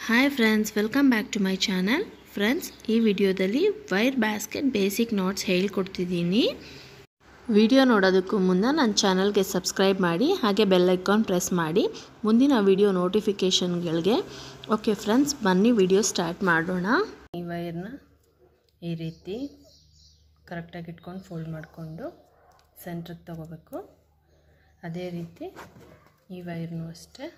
hi friends welcome back to my channel friends ಈ ವಿಡಿಯೋದಲ್ಲಿ wire basket basic notes ಹೇಳ್ಕೊಡ್ತಿದ್ದೀನಿ video ನೋಡೋದಕ್ಕೂ ಮುನ್ನ ನನ್ನ ಚಾನಲ್ಗೆ ಸಬ್ಸ್ಕ್ರೈಬ್ ಮಾಡಿ ಹಾಗೆ ಬೆಲ್ ಐಕಾನ್ ಪ್ರೆಸ್ ಮಾಡಿ ಮುಂದಿನ ವಿಡಿಯೋ ನೋಟಿಫಿಕೇಷನ್ಗಳಿಗೆ ಓಕೆ ಫ್ರೆಂಡ್ಸ್ ಬನ್ನಿ ವಿಡಿಯೋ ಸ್ಟಾರ್ಟ್ ಮಾಡೋಣ ಈ ವೈರ್ನ ಈ ರೀತಿ ಕರೆಕ್ಟಾಗಿ ಇಟ್ಕೊಂಡು ಫೋಲ್ಡ್ ಮಾಡಿಕೊಂಡು ಸೆಂಟ್ರಿಗೆ ತಗೋಬೇಕು ಅದೇ ರೀತಿ ಈ ವೈರ್ನೂ ಅಷ್ಟೇ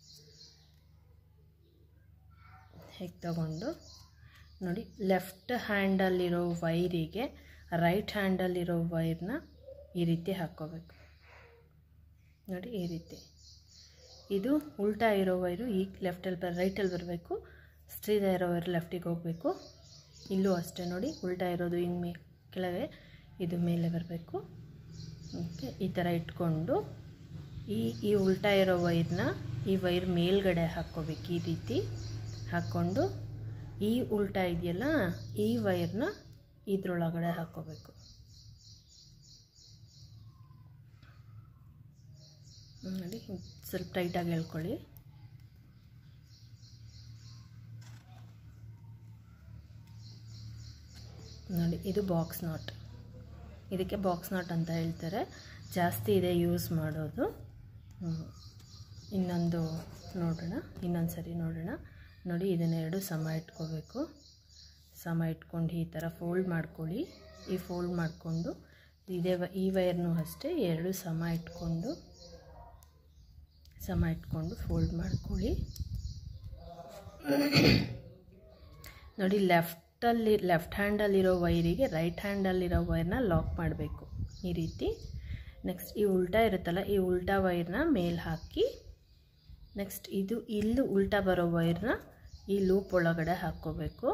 ಹೇಗೆ ತಗೊಂಡು ನೋಡಿ ಲೆಫ್ಟ್ ಹ್ಯಾಂಡಲ್ಲಿರೋ ವೈರಿಗೆ ರೈಟ್ ಹ್ಯಾಂಡಲ್ಲಿರೋ ವೈರ್ನ ಈ ರೀತಿ ಹಾಕ್ಕೋಬೇಕು ನೋಡಿ ಈ ರೀತಿ ಇದು ಉಲ್ಟಾ ಇರೋ ವೈರು ಈ ಲೆಫ್ಟಲ್ಲಿ ಬರ ರೈಟಲ್ಲಿ ಬರಬೇಕು ಸ್ಟ್ರೀದ ಇರೋ ವೈರ್ ಲೆಫ್ಟಿಗೆ ಹೋಗಬೇಕು ಇಲ್ಲೂ ಅಷ್ಟೇ ನೋಡಿ ಉಲ್ಟಾ ಇರೋದು ಹಿಂಗೆ ಮೇ ಕೆಳಗೆ ಇದು ಮೇಲೆ ಬರಬೇಕು ಓಕೆ ಈ ಥರ ಇಟ್ಕೊಂಡು ಈ ಈ ಉಲ್ಟಾ ಇರೋ ವೈರ್ನ ಈ ವೈರ್ ಮೇಲ್ಗಡೆ ಹಾಕ್ಕೋಬೇಕು ಈ ರೀತಿ ಹಾಕ್ಕೊಂಡು ಈ ಉಲ್ಟಾ ಇದೆಯಲ್ಲ ಈ ವೈರ್ನ ಇದ್ರೊಳಗಡೆ ಹಾಕ್ಕೋಬೇಕು ನೋಡಿ ಸ್ವಲ್ಪ ಟೈಟಾಗಿ ಹೇಳ್ಕೊಳ್ಳಿ ನೋಡಿ ಇದು ಬಾಕ್ಸ್ ನಾಟ್ ಇದಕ್ಕೆ ಬಾಕ್ಸ್ ನಾಟ್ ಅಂತ ಹೇಳ್ತಾರೆ ಜಾಸ್ತಿ ಇದೆ ಯೂಸ್ ಮಾಡೋದು ಇನ್ನೊಂದು ನೋಡೋಣ ಇನ್ನೊಂದು ಸರಿ ನೋಡೋಣ ನೋಡಿ ಇದನ್ನೆರಡು ಸಮ ಇಟ್ಕೋಬೇಕು ಸಮ ಇಟ್ಕೊಂಡು ಈ ಥರ ಫೋಲ್ಡ್ ಮಾಡ್ಕೊಳ್ಳಿ ಈ ಫೋಲ್ಡ್ ಮಾಡಿಕೊಂಡು ಇದೇ ವ ಈ ವೈರ್ನೂ ಅಷ್ಟೇ ಎರಡು ಸಮ ಇಟ್ಕೊಂಡು ಸಮ ಇಟ್ಕೊಂಡು ಫೋಲ್ಡ್ ಮಾಡ್ಕೊಳ್ಳಿ ನೋಡಿ ಲೆಫ್ಟಲ್ಲಿ ಲೆಫ್ಟ್ ಹ್ಯಾಂಡಲ್ಲಿರೋ ವೈರಿಗೆ ರೈಟ್ ಹ್ಯಾಂಡಲ್ಲಿರೋ ವೈರ್ನ ಲಾಕ್ ಮಾಡಬೇಕು ಈ ರೀತಿ ನೆಕ್ಸ್ಟ್ ಈ ಉಲ್ಟಾ ಇರುತ್ತಲ್ಲ ಈ ಉಲ್ಟಾ ವೈರ್ನ ಮೇಲೆ ಹಾಕಿ ನೆಕ್ಸ್ಟ್ ಇದು ಇಲ್ಲಿ ಉಲ್ಟಾ ಬರೋ ವೈರ್ನ ಈ ಲೂಪ್ ಒಳಗಡೆ ಹಾಕ್ಕೋಬೇಕು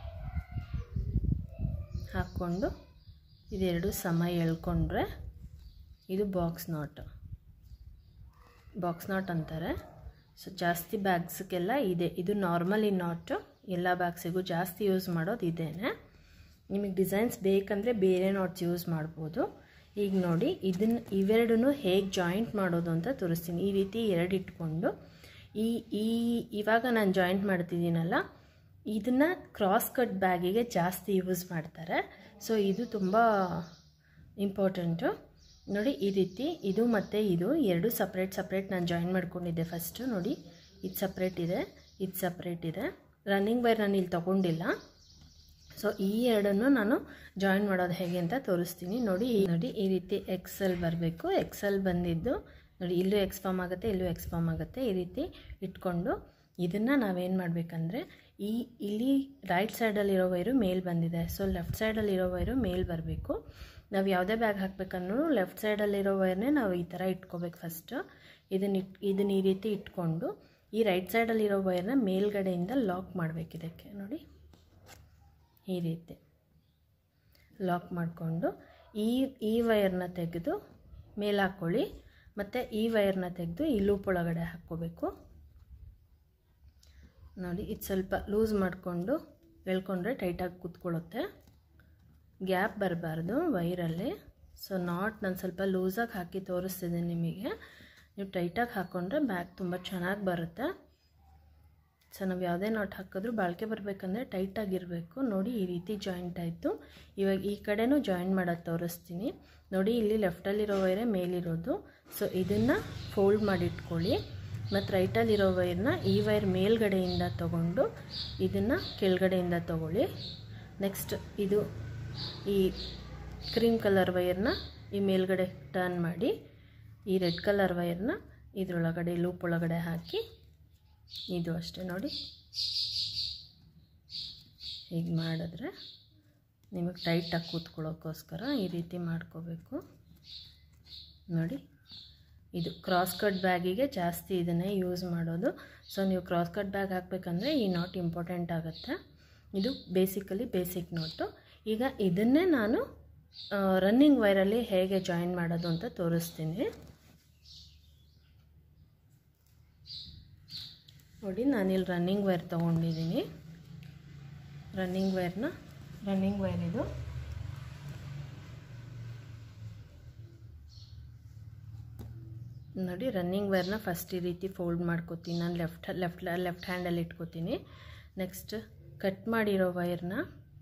ಹಾಕ್ಕೊಂಡು ಇದೆರಡು ಸಮ ಎಳ್ಕೊಂಡ್ರೆ ಇದು ಬಾಕ್ಸ್ ನಾಟ್ ಬಾಕ್ಸ್ ನಾಟ್ ಅಂತಾರೆ ಸೊ ಜಾಸ್ತಿ ಬ್ಯಾಗ್ಸ್ಗೆಲ್ಲ ಇದೆ ಇದು ನಾರ್ಮಲಿ ನಾಟು ಎಲ್ಲ ಬ್ಯಾಗ್ಸಿಗೂ ಜಾಸ್ತಿ ಯೂಸ್ ಮಾಡೋದು ಇದೇನೆ ನಿಮಗೆ ಡಿಸೈನ್ಸ್ ಬೇಕಂದರೆ ಬೇರೆ ನಾಟ್ಸ್ ಯೂಸ್ ಮಾಡ್ಬೋದು ಈಗ ನೋಡಿ ಇದನ್ನು ಇವೆರಡೂ ಹೇಗೆ ಜಾಯಿಂಟ್ ಮಾಡೋದು ಅಂತ ತೋರಿಸ್ತೀನಿ ಈ ರೀತಿ ಎರಡು ಇಟ್ಕೊಂಡು ಈ ಈ ಇವಾಗ ನಾನು ಜಾಯಿಂಟ್ ಮಾಡ್ತಿದ್ದೀನಲ್ಲ ಇದನ್ನು ಕ್ರಾಸ್ ಕಟ್ ಬ್ಯಾಗಿಗೆ ಜಾಸ್ತಿ ಯೂಸ್ ಮಾಡ್ತಾರೆ ಸೊ ಇದು ತುಂಬ ಇಂಪಾರ್ಟೆಂಟು ನೋಡಿ ಈ ರೀತಿ ಇದು ಮತ್ತು ಇದು ಎರಡು ಸಪ್ರೇಟ್ ಸಪ್ರೇಟ್ ನಾನು ಜಾಯಿನ್ ಮಾಡ್ಕೊಂಡಿದ್ದೆ ಫಸ್ಟು ನೋಡಿ ಇದು ಸಪ್ರೇಟ್ ಇದೆ ಇದು ಸಪ್ರೇಟ್ ಇದೆ ರನ್ನಿಂಗ್ ವೈರ್ ನಾನು ಇಲ್ಲಿ ತೊಗೊಂಡಿಲ್ಲ ಸೊ ಈ ಎರಡನ್ನು ನಾನು ಜಾಯಿನ್ ಮಾಡೋದು ಹೇಗೆ ಅಂತ ತೋರಿಸ್ತೀನಿ ನೋಡಿ ನೋಡಿ ಈ ರೀತಿ ಎಕ್ಸೆಲ್ ಬರಬೇಕು ಎಕ್ಸೆಲ್ ಬಂದಿದ್ದು ನೋಡಿ ಇಲ್ಲೂ ಎಕ್ಸ್ ಫಾರ್ಮ್ ಆಗುತ್ತೆ ಇಲ್ಲೂ ಎಕ್ಸ್ ಫಾರ್ಮ್ ಆಗುತ್ತೆ ಈ ರೀತಿ ಇಟ್ಕೊಂಡು ಇದನ್ನು ನಾವೇನು ಮಾಡಬೇಕಂದ್ರೆ ಈ ಇಲ್ಲಿ ರೈಟ್ ಸೈಡಲ್ಲಿರೋ ವೈರು ಮೇಲ್ ಬಂದಿದೆ ಸೊ ಲೆಫ್ಟ್ ಸೈಡಲ್ಲಿರೋ ವೈರು ಮೇಲ್ ಬರಬೇಕು ನಾವು ಯಾವುದೇ ಬ್ಯಾಗ್ ಹಾಕ್ಬೇಕನ್ನೂ ಲೆಫ್ಟ್ ಸೈಡಲ್ಲಿರೋ ವೈರ್ನೇ ನಾವು ಈ ಥರ ಇಟ್ಕೋಬೇಕು ಫಸ್ಟು ಇದನ್ನ ಇಟ್ ಇದನ್ನ ಈ ರೀತಿ ಇಟ್ಕೊಂಡು ಈ ರೈಟ್ ಸೈಡಲ್ಲಿರೋ ವೈರ್ನ ಮೇಲ್ಗಡೆಯಿಂದ ಲಾಕ್ ಮಾಡಬೇಕು ಇದಕ್ಕೆ ನೋಡಿ ಈ ರೀತಿ ಲಾಕ್ ಮಾಡಿಕೊಂಡು ಈ ಈ ವೈರ್ನ ತೆಗೆದು ಮೇಲೆ ಹಾಕ್ಕೊಳ್ಳಿ ಮತ್ತು ಈ ವೈರ್ನ ತೆಗೆದು ಈ ಲೂಪ್ ಒಳಗಡೆ ಹಾಕ್ಕೋಬೇಕು ನೋಡಿ ಇದು ಸ್ವಲ್ಪ ಲೂಸ್ ಮಾಡಿಕೊಂಡು ಎಳ್ಕೊಂಡ್ರೆ ಟೈಟಾಗಿ ಕೂತ್ಕೊಳ್ಳುತ್ತೆ ಗ್ಯಾಪ್ ಬರಬಾರ್ದು ವೈರಲ್ಲಿ ಸೊ ನಾಟ್ ನಾನು ಸ್ವಲ್ಪ ಲೂಸಾಗಿ ಹಾಕಿ ತೋರಿಸ್ತಿದ್ದೀನಿ ನಿಮಗೆ ನೀವು ಟೈಟಾಗಿ ಹಾಕ್ಕೊಂಡ್ರೆ ಬ್ಯಾಗ್ ತುಂಬ ಚೆನ್ನಾಗಿ ಬರುತ್ತೆ ಸೊ ನಾವು ಯಾವುದೇ ನಾಟ್ ಹಾಕಿದ್ರೂ ಬಾಳಿಕೆ ಬರಬೇಕಂದ್ರೆ ಟೈಟಾಗಿರಬೇಕು ನೋಡಿ ಈ ರೀತಿ ಜಾಯಿಂಟ್ ಆಯಿತು ಇವಾಗ ಈ ಕಡೆನೂ ಜಾಯಿನ್ ಮಾಡೋದು ತೋರಿಸ್ತೀನಿ ನೋಡಿ ಇಲ್ಲಿ ಲೆಫ್ಟಲ್ಲಿರೋ ವೈರೇ ಮೇಲಿರೋದು ಸೊ ಇದನ್ನು ಫೋಲ್ಡ್ ಮಾಡಿಟ್ಕೊಳ್ಳಿ ಮತ್ತು ರೈಟಲ್ಲಿರೋ ವೈರ್ನ ಈ ವೈರ್ ಮೇಲ್ಗಡೆಯಿಂದ ತಗೊಂಡು ಇದನ್ನು ಕೆಳಗಡೆಯಿಂದ ತಗೊಳ್ಳಿ ನೆಕ್ಸ್ಟ್ ಇದು ಈ ಕ್ರೀಮ್ ಕಲರ್ ವೈರ್ನ ಈ ಮೇಲ್ಗಡೆ ಟರ್ನ್ ಮಾಡಿ ಈ ರೆಡ್ ಕಲರ್ ವೈರ್ನ ಇದರೊಳಗಡೆ ಲೂಪ್ ಒಳಗಡೆ ಹಾಕಿ ಇದು ಅಷ್ಟೇ ನೋಡಿ ಹೀಗೆ ಮಾಡಿದ್ರೆ ನಿಮಗೆ ಟೈಟಾಗಿ ಕೂತ್ಕೊಳ್ಳೋಕ್ಕೋಸ್ಕರ ಈ ರೀತಿ ಮಾಡ್ಕೋಬೇಕು ನೋಡಿ ಇದು ಕ್ರಾಸ್ ಕಟ್ ಬ್ಯಾಗಿಗೆ ಜಾಸ್ತಿ ಇದನ್ನೇ ಯೂಸ್ ಮಾಡೋದು ಸೊ ನೀವು ಕ್ರಾಸ್ ಕಟ್ ಬ್ಯಾಗ್ ಹಾಕಬೇಕಂದ್ರೆ ಈ ನಾಟ್ ಇಂಪಾರ್ಟೆಂಟ್ ಆಗುತ್ತೆ ಇದು ಬೇಸಿಕಲಿ ಬೇಸಿಕ್ ನೋಟು ಈಗ ಇದನ್ನೇ ನಾನು ರನ್ನಿಂಗ್ ವೈರಲ್ಲಿ ಹೇಗೆ ಜಾಯಿನ್ ಮಾಡೋದು ಅಂತ ತೋರಿಸ್ತೀನಿ ನೋಡಿ ನಾನಿಲ್ಲಿ ರನ್ನಿಂಗ್ ವೈರ್ ತೊಗೊಂಡಿದ್ದೀನಿ ರನ್ನಿಂಗ್ ವೈರ್ನ ರನ್ನಿಂಗ್ ವೈರ್ ಇದು ನೋಡಿ ರನ್ನಿಂಗ್ ವೈರ್ನ ಫಸ್ಟ್ ಈ ರೀತಿ ಫೋಲ್ಡ್ ಮಾಡ್ಕೋತೀನಿ ನಾನು ಲೆಫ್ಟ್ ಲೆಫ್ಟ್ ಲೆಫ್ಟ್ ಹ್ಯಾಂಡಲ್ಲಿ ಇಟ್ಕೋತೀನಿ ನೆಕ್ಸ್ಟ್ ಕಟ್ ಮಾಡಿರೋ ವೈರ್ನ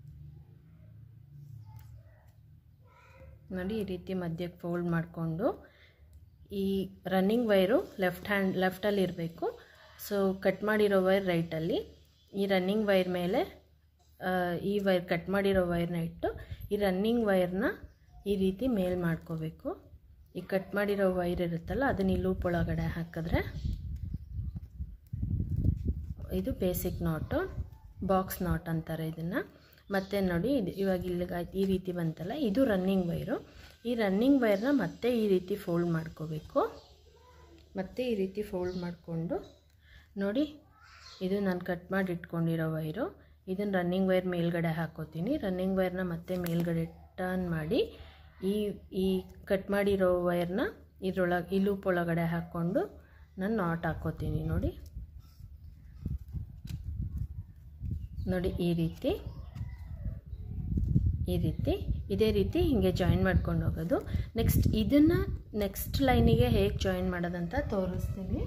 ನೋಡಿ ಈ ರೀತಿ ಮಧ್ಯಕ್ಕೆ ಫೋಲ್ಡ್ ಮಾಡಿಕೊಂಡು ಈ ರನ್ನಿಂಗ್ ವೈರು ಲೆಫ್ಟ್ ಹ್ಯಾಂಡ್ ಲೆಫ್ಟಲ್ಲಿ ಇರಬೇಕು ಸೊ ಕಟ್ ಮಾಡಿರೋ ವೈರ್ ರೈಟಲ್ಲಿ ಈ ರನ್ನಿಂಗ್ ವೈರ್ ಮೇಲೆ ಈ ವೈರ್ ಕಟ್ ಮಾಡಿರೋ ವೈರ್ನ ಇಟ್ಟು ಈ ರನ್ನಿಂಗ್ ವೈರ್ನ ಈ ರೀತಿ ಮೇಲ್ ಮಾಡ್ಕೋಬೇಕು ಈ ಕಟ್ ಮಾಡಿರೋ ವೈರ್ ಇರುತ್ತಲ್ಲ ಅದನ್ನ ಈ ಲೂಪ್ ಒಳಗಡೆ ಹಾಕಿದ್ರೆ ಇದು ಬೇಸಿಕ್ ನಾಟು ಬಾಕ್ಸ್ ನಾಟ್ ಅಂತಾರೆ ಇದನ್ನು ಮತ್ತೆ ನೋಡಿ ಇದು ಇವಾಗ ಇಲ್ಲಿಗೆ ಈ ರೀತಿ ಬಂತಲ್ಲ ಇದು ರನ್ನಿಂಗ್ ವೈರು ಈ ರನ್ನಿಂಗ್ ವೈರ್ನ ಮತ್ತೆ ಈ ರೀತಿ ಫೋಲ್ಡ್ ಮಾಡ್ಕೋಬೇಕು ಮತ್ತೆ ಈ ರೀತಿ ಫೋಲ್ಡ್ ಮಾಡಿಕೊಂಡು ನೋಡಿ ಇದು ನಾನು ಕಟ್ ಮಾಡಿ ಇಟ್ಕೊಂಡಿರೋ ವೈರು ಇದನ್ನು ರನ್ನಿಂಗ್ ವೈರ್ ಮೇಲ್ಗಡೆ ಹಾಕೋತೀನಿ ರನ್ನಿಂಗ್ ವೈರ್ನ ಮತ್ತೆ ಮೇಲ್ಗಡೆ ಟರ್ನ್ ಮಾಡಿ ಈ ಈ ಕಟ್ ಮಾಡಿರೋ ವೈರ್ನ ಇದ್ರೊಳಗೆ ಈ ಲೂಪ್ ಒಳಗಡೆ ಹಾಕ್ಕೊಂಡು ನಾನು ನಾಟ್ ಹಾಕೋತೀನಿ ನೋಡಿ ನೋಡಿ ಈ ರೀತಿ ಈ ರೀತಿ ಇದೇ ರೀತಿ ಹೀಗೆ ಜಾಯಿನ್ ಮಾಡ್ಕೊಂಡು ಹೋಗೋದು ನೆಕ್ಸ್ಟ್ ಇದನ್ನು ನೆಕ್ಸ್ಟ್ ಲೈನಿಗೆ ಹೇಗೆ ಜಾಯಿನ್ ಮಾಡೋದಂತ ತೋರಿಸ್ತೀನಿ